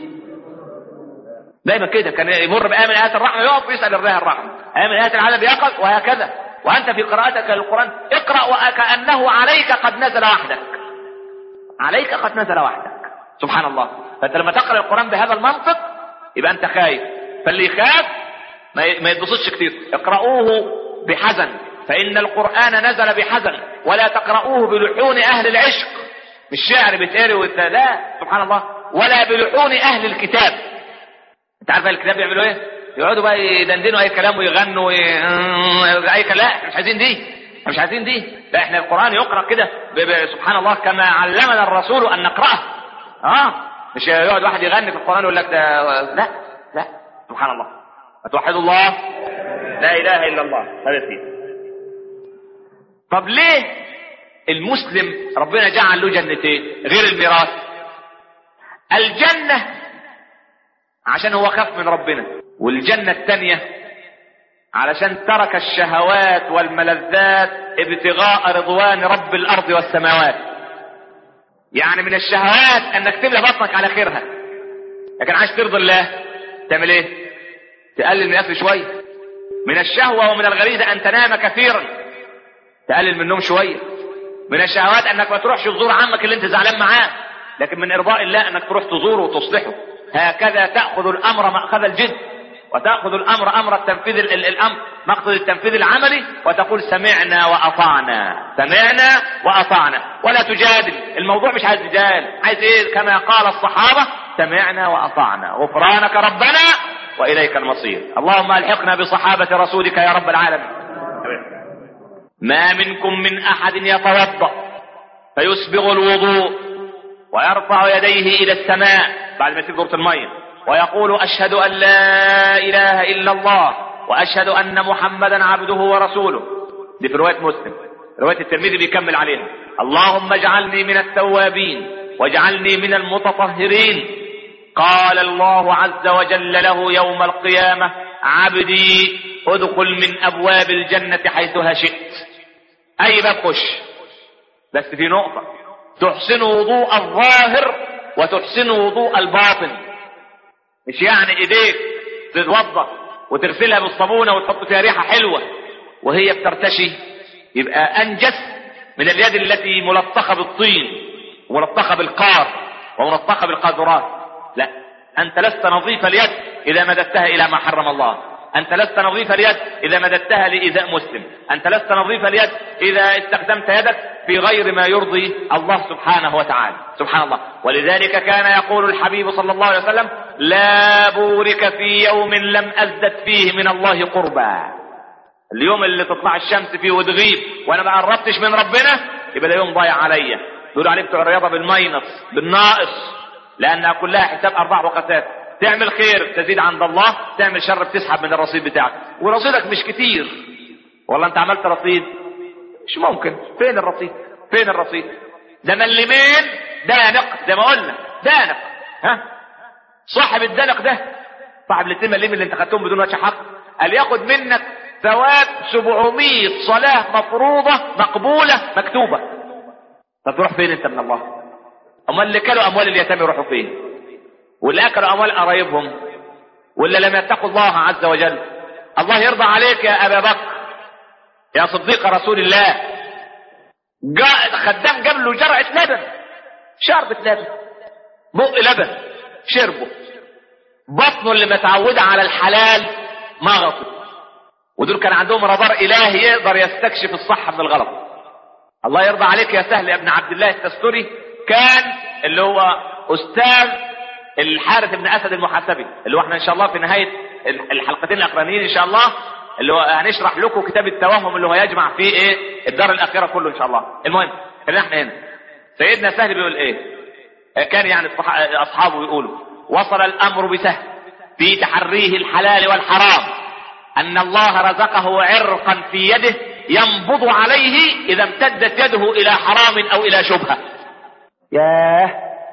دايما كده كان يمر بايام ايات الرحمه يقف ويسال الله الرحمه ايام ايات العذاب يقف وهكذا وانت في قراءتك للقران اقرا وكانه عليك قد نزل وحدك عليك قد نزل وحدك سبحان الله فانت لما تقرا القران بهذا المنطق يبقى انت خايف فاللي يخاف ما يتبسطش كتير اقرأوه بحزن فإن القرآن نزل بحزن ولا تقرأوه بلحون أهل العشق مش شعر بتقري وت... لا سبحان الله ولا بلحون أهل الكتاب انت عارف الكتاب بيعملوا ايه يقعدوا بقى يدندنوا اي كلام ويغنوا وي... اي كلام مش عايزين دي مش عايزين دي لا احنا القرآن يقرأ كده ب... ب... سبحان الله كما علمنا الرسول ان نقرأه اه مش يقعد واحد يغني في القرآن يقول لك ده لا لا سبحان الله أتوحد الله لا إله إلا الله هذا فيه طب ليه المسلم ربنا جعل له جنتين غير الميراث الجنة عشان هو خاف من ربنا والجنة الثانية علشان ترك الشهوات والملذات ابتغاء رضوان رب الأرض والسماوات يعني من الشهوات انك تملى بطنك على خيرها لكن عايز ترضي الله تعمل ايه تقلل من الاكل شويه من الشهوه ومن الغريزه ان تنام كثيرا تقلل من النوم شويه من الشهوات انك ما تروحش تزور عمك اللي انت زعلان معاه لكن من ارضاء الله انك تروح تزوره وتصلحه هكذا تاخذ الامر ماخذ الجد وتاخذ الامر امر التنفيذ الامر مقصد التنفيذ العملي وتقول سمعنا واطعنا سمعنا واطعنا ولا تجادل الموضوع مش عايز جدال عايز ايه كما قال الصحابه سمعنا واطعنا غفرانك ربنا واليك المصير اللهم الحقنا بصحابه رسولك يا رب العالمين ما منكم من احد يتوضا فيسبغ الوضوء ويرفع يديه الى السماء بعد ما يسيب دورة الميه ويقول اشهد ان لا اله الا الله واشهد ان محمدا عبده ورسوله دي في روايه مسلم روايه الترمذي بيكمل عليها اللهم اجعلني من التوابين واجعلني من المتطهرين قال الله عز وجل له يوم القيامه عبدي ادخل من ابواب الجنه حيثها شئت اي باب خش بس في نقطه تحسن وضوء الظاهر وتحسن وضوء الباطن مش يعني ايديك تتوضا وتغسلها بالصابونه وتحط فيها ريحه حلوه وهي بترتشي يبقى انجس من اليد التي ملطخه بالطين وملطخه بالقار وملطخه بالقاذورات لا انت لست نظيف اليد اذا مددتها الى ما حرم الله انت لست نظيف اليد اذا مددتها لايذاء مسلم انت لست نظيف اليد اذا استخدمت يدك في غير ما يرضي الله سبحانه وتعالى سبحان الله ولذلك كان يقول الحبيب صلى الله عليه وسلم لا بورك في يوم لم ازدد فيه من الله قربا اليوم اللي تطلع الشمس فيه وتغيب وانا ما قربتش من ربنا يبقى ده يوم ضايع عليا يقولوا عليه بتوع الرياضه بالماينس بالناقص لانها كلها حساب اربع وقتات تعمل خير تزيد عند الله تعمل شر بتسحب من الرصيد بتاعك ورصيدك مش كتير والله انت عملت رصيد مش ممكن فين الرصيد فين الرصيد ده ملمين دانق زي ما قلنا دانق ها صاحب الدنق ده صاحب الاثنين مليم اللي انت خدتهم بدون وجه حق قال ياخد منك ثواب 700 صلاة مفروضة مقبولة مكتوبة طب تروح فين انت من الله امال اللي كانوا اموال اليتامى يروحوا فين واللي اكلوا اموال قرايبهم واللي لم يتقوا الله عز وجل الله يرضى عليك يا ابا بكر يا صديق رسول الله جاء خدام جاب له جرعة لبن شربة لبن بق لبن شربه بطنه اللي متعودة على الحلال مغص ودول كان عندهم رادار الهي يقدر يستكشف الصح من الغلط الله يرضى عليك يا سهل يا ابن عبد الله التستري كان اللي هو استاذ الحارث بن اسد المحاسبي اللي هو احنا ان شاء الله في نهايه الحلقتين الاخرانيين ان شاء الله اللي هو هنشرح لكم كتاب التوهم اللي هو يجمع فيه ايه الدار الاخره كله ان شاء الله المهم خلينا احنا هنا سيدنا سهل بيقول ايه كان يعني اصحابه يقولوا وصل الامر بسهل في تحريه الحلال والحرام ان الله رزقه عرقا في يده ينبض عليه اذا امتدت يده الى حرام او الى شبهه ياه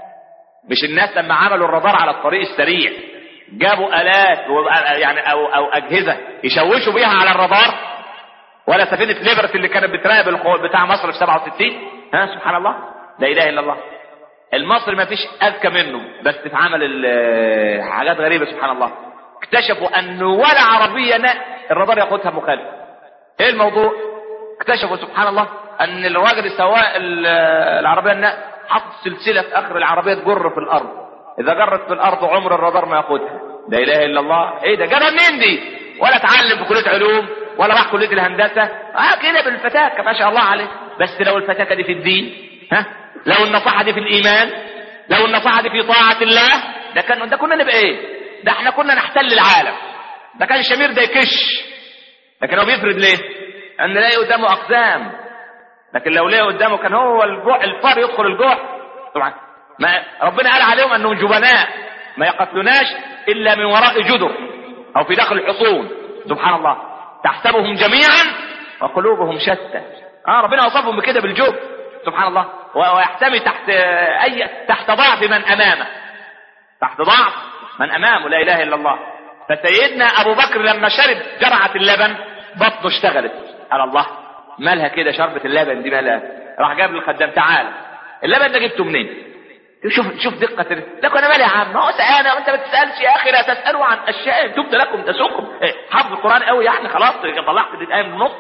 مش الناس لما عملوا الرادار على الطريق السريع جابوا الات يعني او او اجهزه يشوشوا بيها على الرادار ولا سفينه ليبرتي اللي كانت بتراقب بتاع مصر في 67 ها سبحان الله لا اله الا الله المصري ما فيش اذكى منه بس في عمل حاجات غريبه سبحان الله اكتشفوا ان ولا عربيه نقل الرادار ياخدها مخالف ايه الموضوع اكتشفوا سبحان الله ان الراجل سواء العربيه النقل حط سلسله في اخر العربيه تجر في الارض اذا جرت في الارض عمر الرادار ما ياخدها لا اله الا الله ايه ده جابها منين دي ولا اتعلم في كليه علوم ولا راح كليه الهندسه اه كده بالفتاكه ما شاء الله عليه بس لو الفتاكه دي في الدين ها لو النصيحه دي في الايمان لو النصيحه دي في طاعه الله ده كان ده كنا نبقى ايه ده احنا كنا نحتل العالم ده كان الشمير ده يكش لكن هو بيفرد ليه ان لاقي قدامه اقسام لكن لو لقي قدامه كان هو الجوع الفار يدخل الجوع طبعا ما ربنا قال عليهم انهم جبناء ما يقتلوناش الا من وراء جدر او في داخل الحصون سبحان الله تحسبهم جميعا وقلوبهم شتى اه ربنا وصفهم بكده بالجبن سبحان الله ويحتمي تحت اي تحت ضعف من امامه تحت ضعف من امامه لا اله الا الله فسيدنا ابو بكر لما شرب جرعه اللبن بطنه اشتغلت على الله مالها كده شربة اللبن دي مالها راح جاب للخدام تعال اللبن ده جبته منين شوف شوف دقة لك انا مالي يا عم ما هو انا وانت ما تسالش يا اخي لا تسالوا عن اشياء تبت لكم تسوكم حافظ القران قوي يعني خلاص طلعت الايه من النص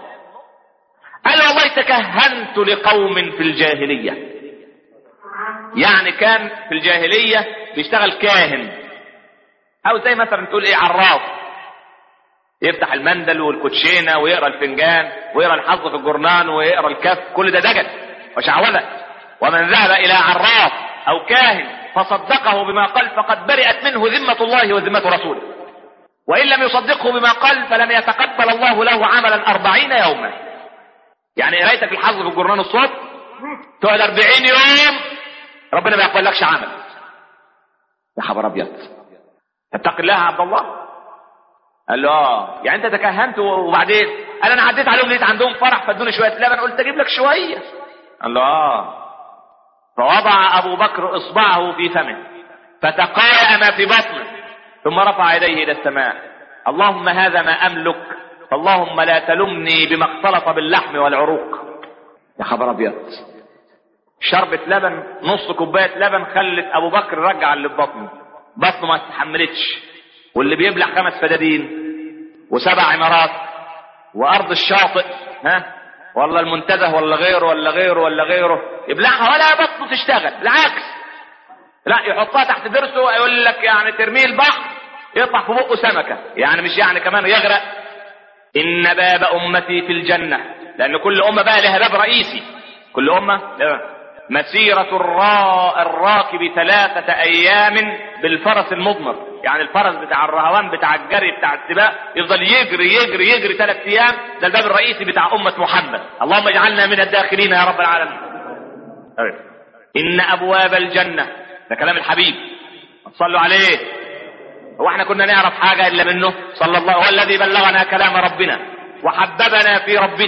قال والله تكهنت لقوم في الجاهليه يعني كان في الجاهليه بيشتغل كاهن او زي مثلا تقول ايه عراف يفتح المندل والكوتشينه ويقرا الفنجان ويقرا الحظ في الجرنان ويقرا الكف كل ده دجل وشعوذه ومن ذهب الى عراف او كاهن فصدقه بما قال فقد برئت منه ذمه الله وذمه رسوله وان لم يصدقه بما قال فلم يتقبل الله له عملا أربعين يوما يعني قرايتك الحظ في الجرنان الصوت تقعد أربعين يوم ربنا ما يقبلكش عمل يا خبر ابيض تتقي الله يا عبد الله قال له اه يعني انت تكهنت وبعدين قال انا عديت عليهم لقيت عندهم فرح فادوني شويه لبن قلت اجيب لك شويه قال له اه فوضع ابو بكر اصبعه في فمه فتقايأ في بطنه ثم رفع يديه الى السماء اللهم هذا ما املك اللهم لا تلمني بما اختلط باللحم والعروق يا خبر ابيض شربة لبن نص كوباية لبن خلت ابو بكر رجع اللي في بطنه بطنه ما استحملتش واللي بيبلع خمس فدادين وسبع عمارات وارض الشاطئ ها والله المنتزه ولا غيره ولا غيره ولا غيره يبلعها ولا بطنه تشتغل بالعكس لا يحطها تحت درسه يقول لك يعني ترميه البحر يطلع في بقه سمكه يعني مش يعني كمان يغرق ان باب امتي في الجنه لان كل امه بقى لها باب رئيسي كل امه لا. مسيرة الرا... الراكب ثلاثة أيام بالفرس المضمر يعني الفرس بتاع الرهوان بتاع الجري بتاع السباق يفضل يجري يجري يجري ثلاث أيام ده الباب الرئيسي بتاع أمة محمد اللهم اجعلنا من الداخلين يا رب العالمين أيوة. إن أبواب الجنة ده كلام الحبيب صلوا عليه هو احنا كنا نعرف حاجة إلا منه صلى الله هو الذي بلغنا كلام ربنا وحببنا في ربنا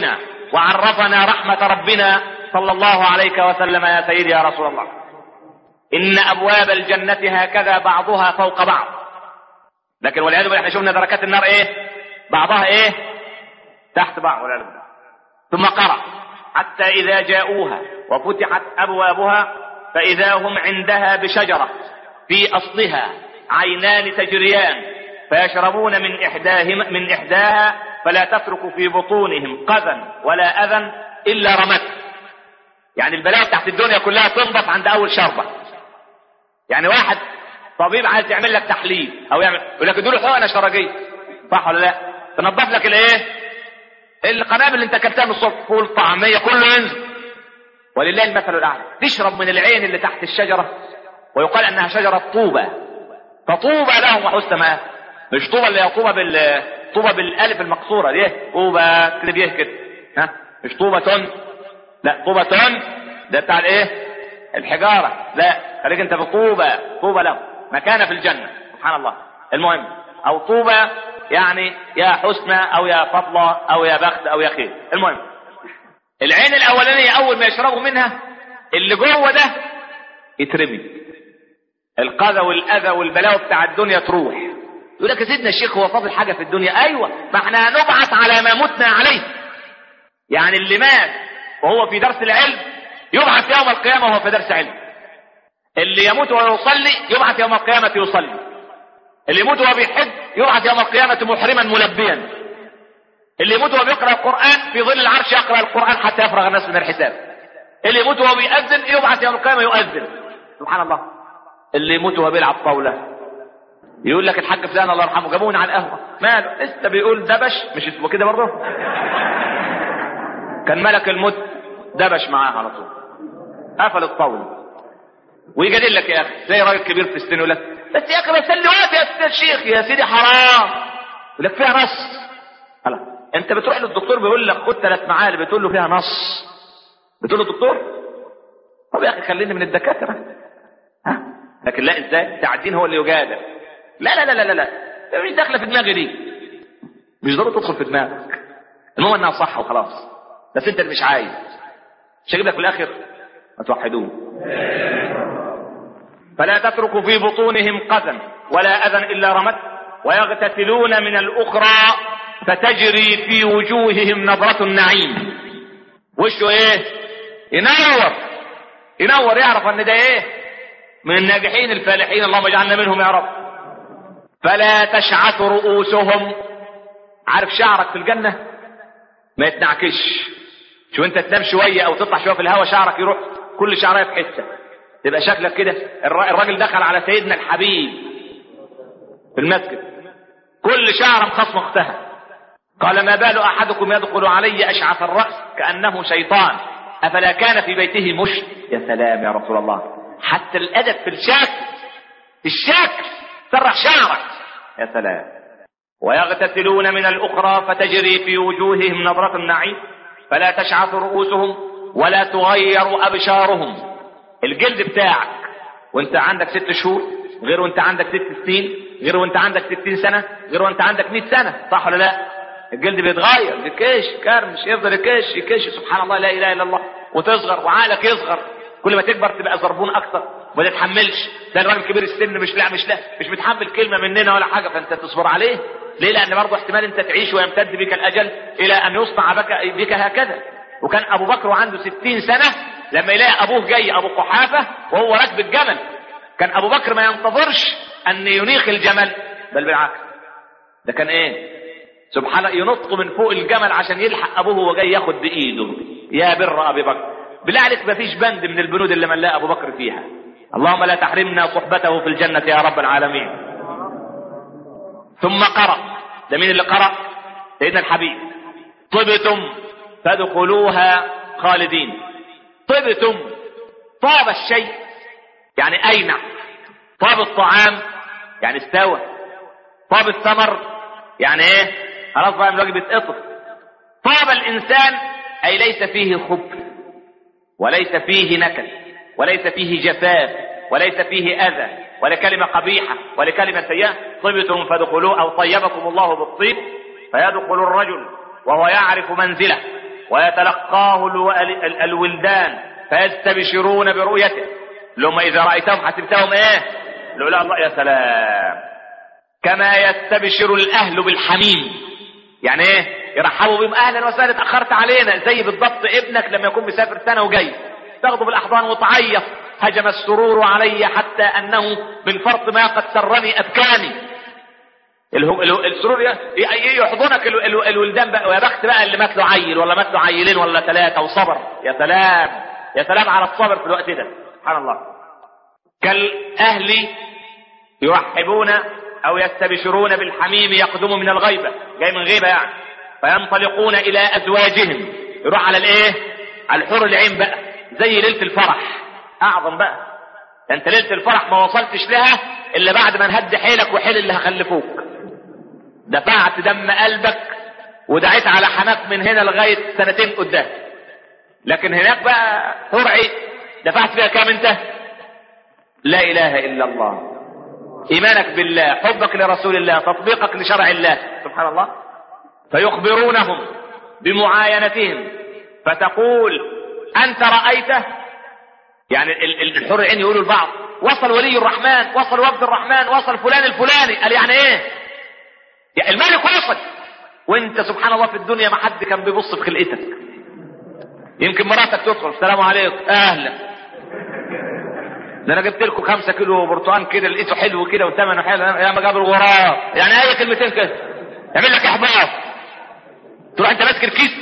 وعرفنا رحمة ربنا صلى الله عليك وسلم يا سيدي يا رسول الله إن أبواب الجنة هكذا بعضها فوق بعض لكن والعياذ بالله احنا شفنا دركات النار ايه بعضها ايه تحت بعض والعياذ بالله ثم قرأ حتى إذا جاءوها وفتحت أبوابها فإذا هم عندها بشجرة في أصلها عينان تجريان فيشربون من إحداهما من إحداها فلا تترك في بطونهم قذى ولا أذى إلا رمت يعني البلاء تحت الدنيا كلها تنضف عند أول شربة يعني واحد طبيب عايز يعمل لك تحليل أو يعمل يقول لك اديله حقنة شرجية صح ولا لا؟ تنضف لك الإيه؟ القنابل اللي انت اكلتها من الصبح فول طعميه كله ينزل ولله المثل الاعلى تشرب من العين اللي تحت الشجره ويقال انها شجره طوبه فطوبى لهم وحسن مآب مش طوبى اللي هي طوبى بال طوبى بالالف المقصوره دي طوبى كده بيه كده ها مش طوبة تن لا طوبة تن ده بتاع الايه الحجاره لا خليك انت في طوبى طوبى لهم مكانه في الجنه سبحان الله المهم او طوبى يعني يا حسنى او يا فضلة او يا بخت او يا خير المهم العين الاولانية اول ما يشربوا منها اللي جوه ده يترمي القذى والاذى والبلاوي بتاع الدنيا تروح يقول لك يا سيدنا الشيخ هو فاضل حاجة في الدنيا ايوه ما احنا هنبعث على ما متنا عليه يعني اللي مات وهو في درس العلم يبعث يوم القيامة وهو في درس علم اللي يموت وهو يصلي يبعث يوم القيامة يصلي اللي يموت وهو بيحج يبعث يوم القيامة محرما ملبيا اللي يموت وهو بيقرأ القرآن في ظل العرش يقرأ القرآن حتى يفرغ الناس من الحساب اللي يموت وهو بيأذن يبعث يوم القيامة يؤذن سبحان الله اللي يموت وهو بيلعب طاولة يقول لك الحاج فلان الله يرحمه جابوني على القهوة ماله لسه بيقول دبش مش اسمه كده برضه كان ملك الموت دبش معاه على طول قفل الطاولة ويجادل لك يا اخي زي راجل كبير في السن يقول لك بس يا اخي بس اللي واقف يا سيدي الشيخ يا سيدي حرام يقول لك فيها نص خلاص انت بتروح للدكتور بيقول لك خد ثلاث معالق بتقول له فيها نص بتقول له دكتور طب يا اخي خليني من الدكاتره ها لكن لا ازاي تعدين هو اللي يجادل لا لا لا لا لا لا ده مش داخله في دماغي دي مش ضروري تدخل في دماغك المهم انها صح وخلاص بس انت اللي مش عايز مش هجيب لك في الاخر ما توحدوه فلا تترك في بطونهم قذى ولا اذى الا رمت ويغتسلون من الاخرى فتجري في وجوههم نظرة النعيم وشه ايه ينور ينور يعرف ان ده ايه من الناجحين الفالحين اللهم اجعلنا منهم يا رب فلا تشعث رؤوسهم عارف شعرك في الجنة ما يتنعكش شو انت تنام شوية او تطلع شوية في الهواء شعرك يروح كل شعرية في حتة تبقى شكلك كده الراجل دخل على سيدنا الحبيب في المسجد كل شعر مخصم اختها قال ما بال احدكم يدخل علي اشعث الراس كانه شيطان افلا كان في بيته مشت يا سلام يا رسول الله حتى الادب في الشكل في الشكل سرح شعرك يا سلام ويغتسلون من الاخرى فتجري في وجوههم نظرة النعيم فلا تشعث رؤوسهم ولا تغير ابشارهم الجلد بتاعك وانت عندك ست شهور غير وانت عندك ست سنين غير وانت عندك ستين سنة غير وانت عندك مئة سنة صح ولا لا الجلد بيتغير يكش كرمش يفضل يكش يكش سبحان الله لا اله الا الله وتصغر وعقلك يصغر كل ما تكبر تبقى زربون اكثر وما تتحملش ده الراجل كبير السن مش لا مش لا مش متحمل كلمه مننا ولا حاجه فانت تصبر عليه ليه لان برضه احتمال انت تعيش ويمتد بك الاجل الى ان يصنع بك بك هكذا وكان ابو بكر وعنده ستين سنه لما يلاقي ابوه جاي ابو قحافه وهو راكب الجمل كان ابو بكر ما ينتظرش ان ينيخ الجمل بل بالعكس ده كان ايه سبحان الله ينط من فوق الجمل عشان يلحق ابوه وهو جاي ياخد بايده يا بر ابي بكر بالله عليك ما فيش بند من البنود اللي ملاه ابو بكر فيها اللهم لا تحرمنا صحبته في الجنه يا رب العالمين ثم قرأ ده مين اللي قرأ سيدنا الحبيب طبتم فادخلوها خالدين طبتم طاب الشيء يعني اينع طاب الطعام يعني استوى طاب الثمر يعني ايه خلاص بقى الواجب يتقطف طاب الانسان اي ليس فيه خبث وليس فيه نكد وليس فيه جفاف وليس فيه اذى ولا كلمة قبيحة ولا كلمة سيئة طبتم فادخلوه او طيبكم الله بالطيب فيدخل الرجل وهو يعرف منزله ويتلقاه الو- ال- ال- الولدان فيستبشرون برؤيته لما اذا رايتهم حسبتهم ايه لو لا الله يا سلام كما يستبشر الاهل بالحميم يعني ايه يرحبوا بهم اهلا وسهلا اتاخرت علينا زي بالضبط ابنك لما يكون مسافر سنه وجاي تاخده بالاحضان وتعيط هجم السرور علي حتى انه من فرط ما قد سرني ابكاني الهو- الهو- السرور ي- ي- يحضنك ال- ال- الولدان بقى ويا بخت بقى اللي مات له عيل ولا مات له عيلين ولا ثلاثه وصبر يا سلام يا سلام على الصبر في الوقت ده سبحان الله كالاهل يرحبون او يستبشرون بالحميم يقدم من الغيبه جاي من غيبه يعني فينطلقون الى ازواجهم يروح على الايه على الحور العين بقى زي ليله الفرح اعظم بقى ده انت ليله الفرح ما وصلتش لها الا بعد ما نهد حيلك وحيل اللي هخلفوك دفعت دم قلبك ودعيت على حماك من هنا لغايه سنتين قدام لكن هناك بقى حور عين دفعت فيها كام انت لا اله الا الله ايمانك بالله حبك لرسول الله تطبيقك لشرع الله سبحان الله فيخبرونهم بمعاينتهم فتقول انت رايته يعني ال- ال- الحر العين يقولوا لبعض وصل ولي الرحمن وصل وفد الرحمن وصل فلان الفلاني قال يعني ايه يعني الملك وصل وانت سبحان الله في الدنيا ما حد كان بيبص في خلقتك يمكن مراتك تدخل السلام عليكم اهلا ده انا جبت لكم خمسة كيلو برتقال كده لقيته حلو كده وثمنه حلو يا ما جاب الغراب يعني اي كلمتين كده يعمل لك احباط تروح انت ماسك الكيس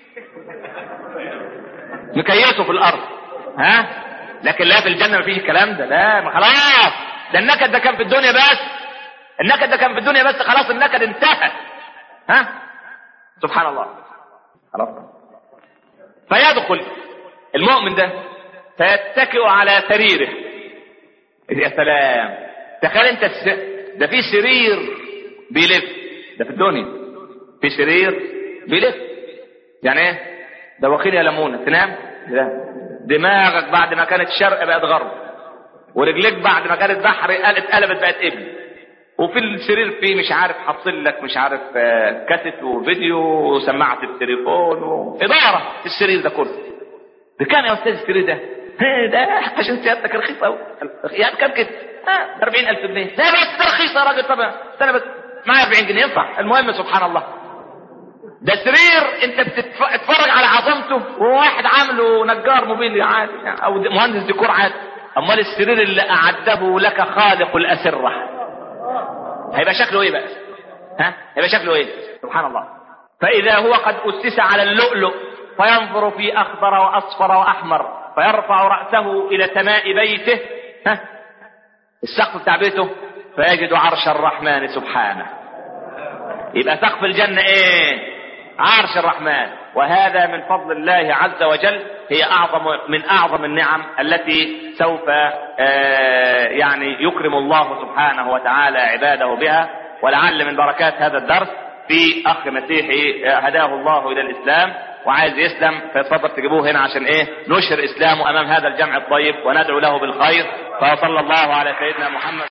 مكيسه في الارض ها لكن لا في الجنه ما فيش الكلام ده لا ما خلاص ده النكد ده كان في الدنيا بس النكد ده كان في الدنيا بس خلاص النكد انتهى ها سبحان الله خلاص فيدخل المؤمن ده فيتكئ على سريره يا سلام تخيل انت الس... ده في سرير بيلف ده في الدنيا في سرير بيلف يعني ايه ده وكيل يا لمونة تنام لا دماغك بعد ما كانت شرق بقت غرب ورجليك بعد ما كانت بحر قلت قلبت بقت ابن وفي السرير فيه مش عارف حاطين لك مش عارف آه، كاسيت وفيديو وسماعة التليفون وإدارة في السرير ده كله بكام يا أستاذ السرير ده؟ ها، ده عشان سيادتك رخيص أوي يعني بكام كده؟ ها 40000 جنيه لا بس ده رخيص يا راجل طبعا استنى بس معايا 40 جنيه ينفع المهم سبحان الله ده سرير انت بتتفرج على عظمته وواحد عامله نجار موبيلي عادي يعني او مهندس ديكور عادي امال السرير اللي اعده لك خالق الاسره هيبقى شكله ايه بقى ها هيبقى شكله ايه سبحان الله فاذا هو قد اسس على اللؤلؤ فينظر في اخضر واصفر واحمر فيرفع راسه الى سماء بيته ها السقف بتاع بيته فيجد عرش الرحمن سبحانه يبقى سقف الجنه ايه عرش الرحمن وهذا من فضل الله عز وجل هي اعظم من اعظم النعم التي سوف آه، يعني يكرم الله سبحانه وتعالى عباده بها ولعل من بركات هذا الدرس في اخ مسيحي آه، هداه الله الى الاسلام وعايز يسلم فيتفضل تجيبوه هنا عشان ايه نشر اسلامه امام هذا الجمع الطيب وندعو له بالخير فصلى الله على سيدنا محمد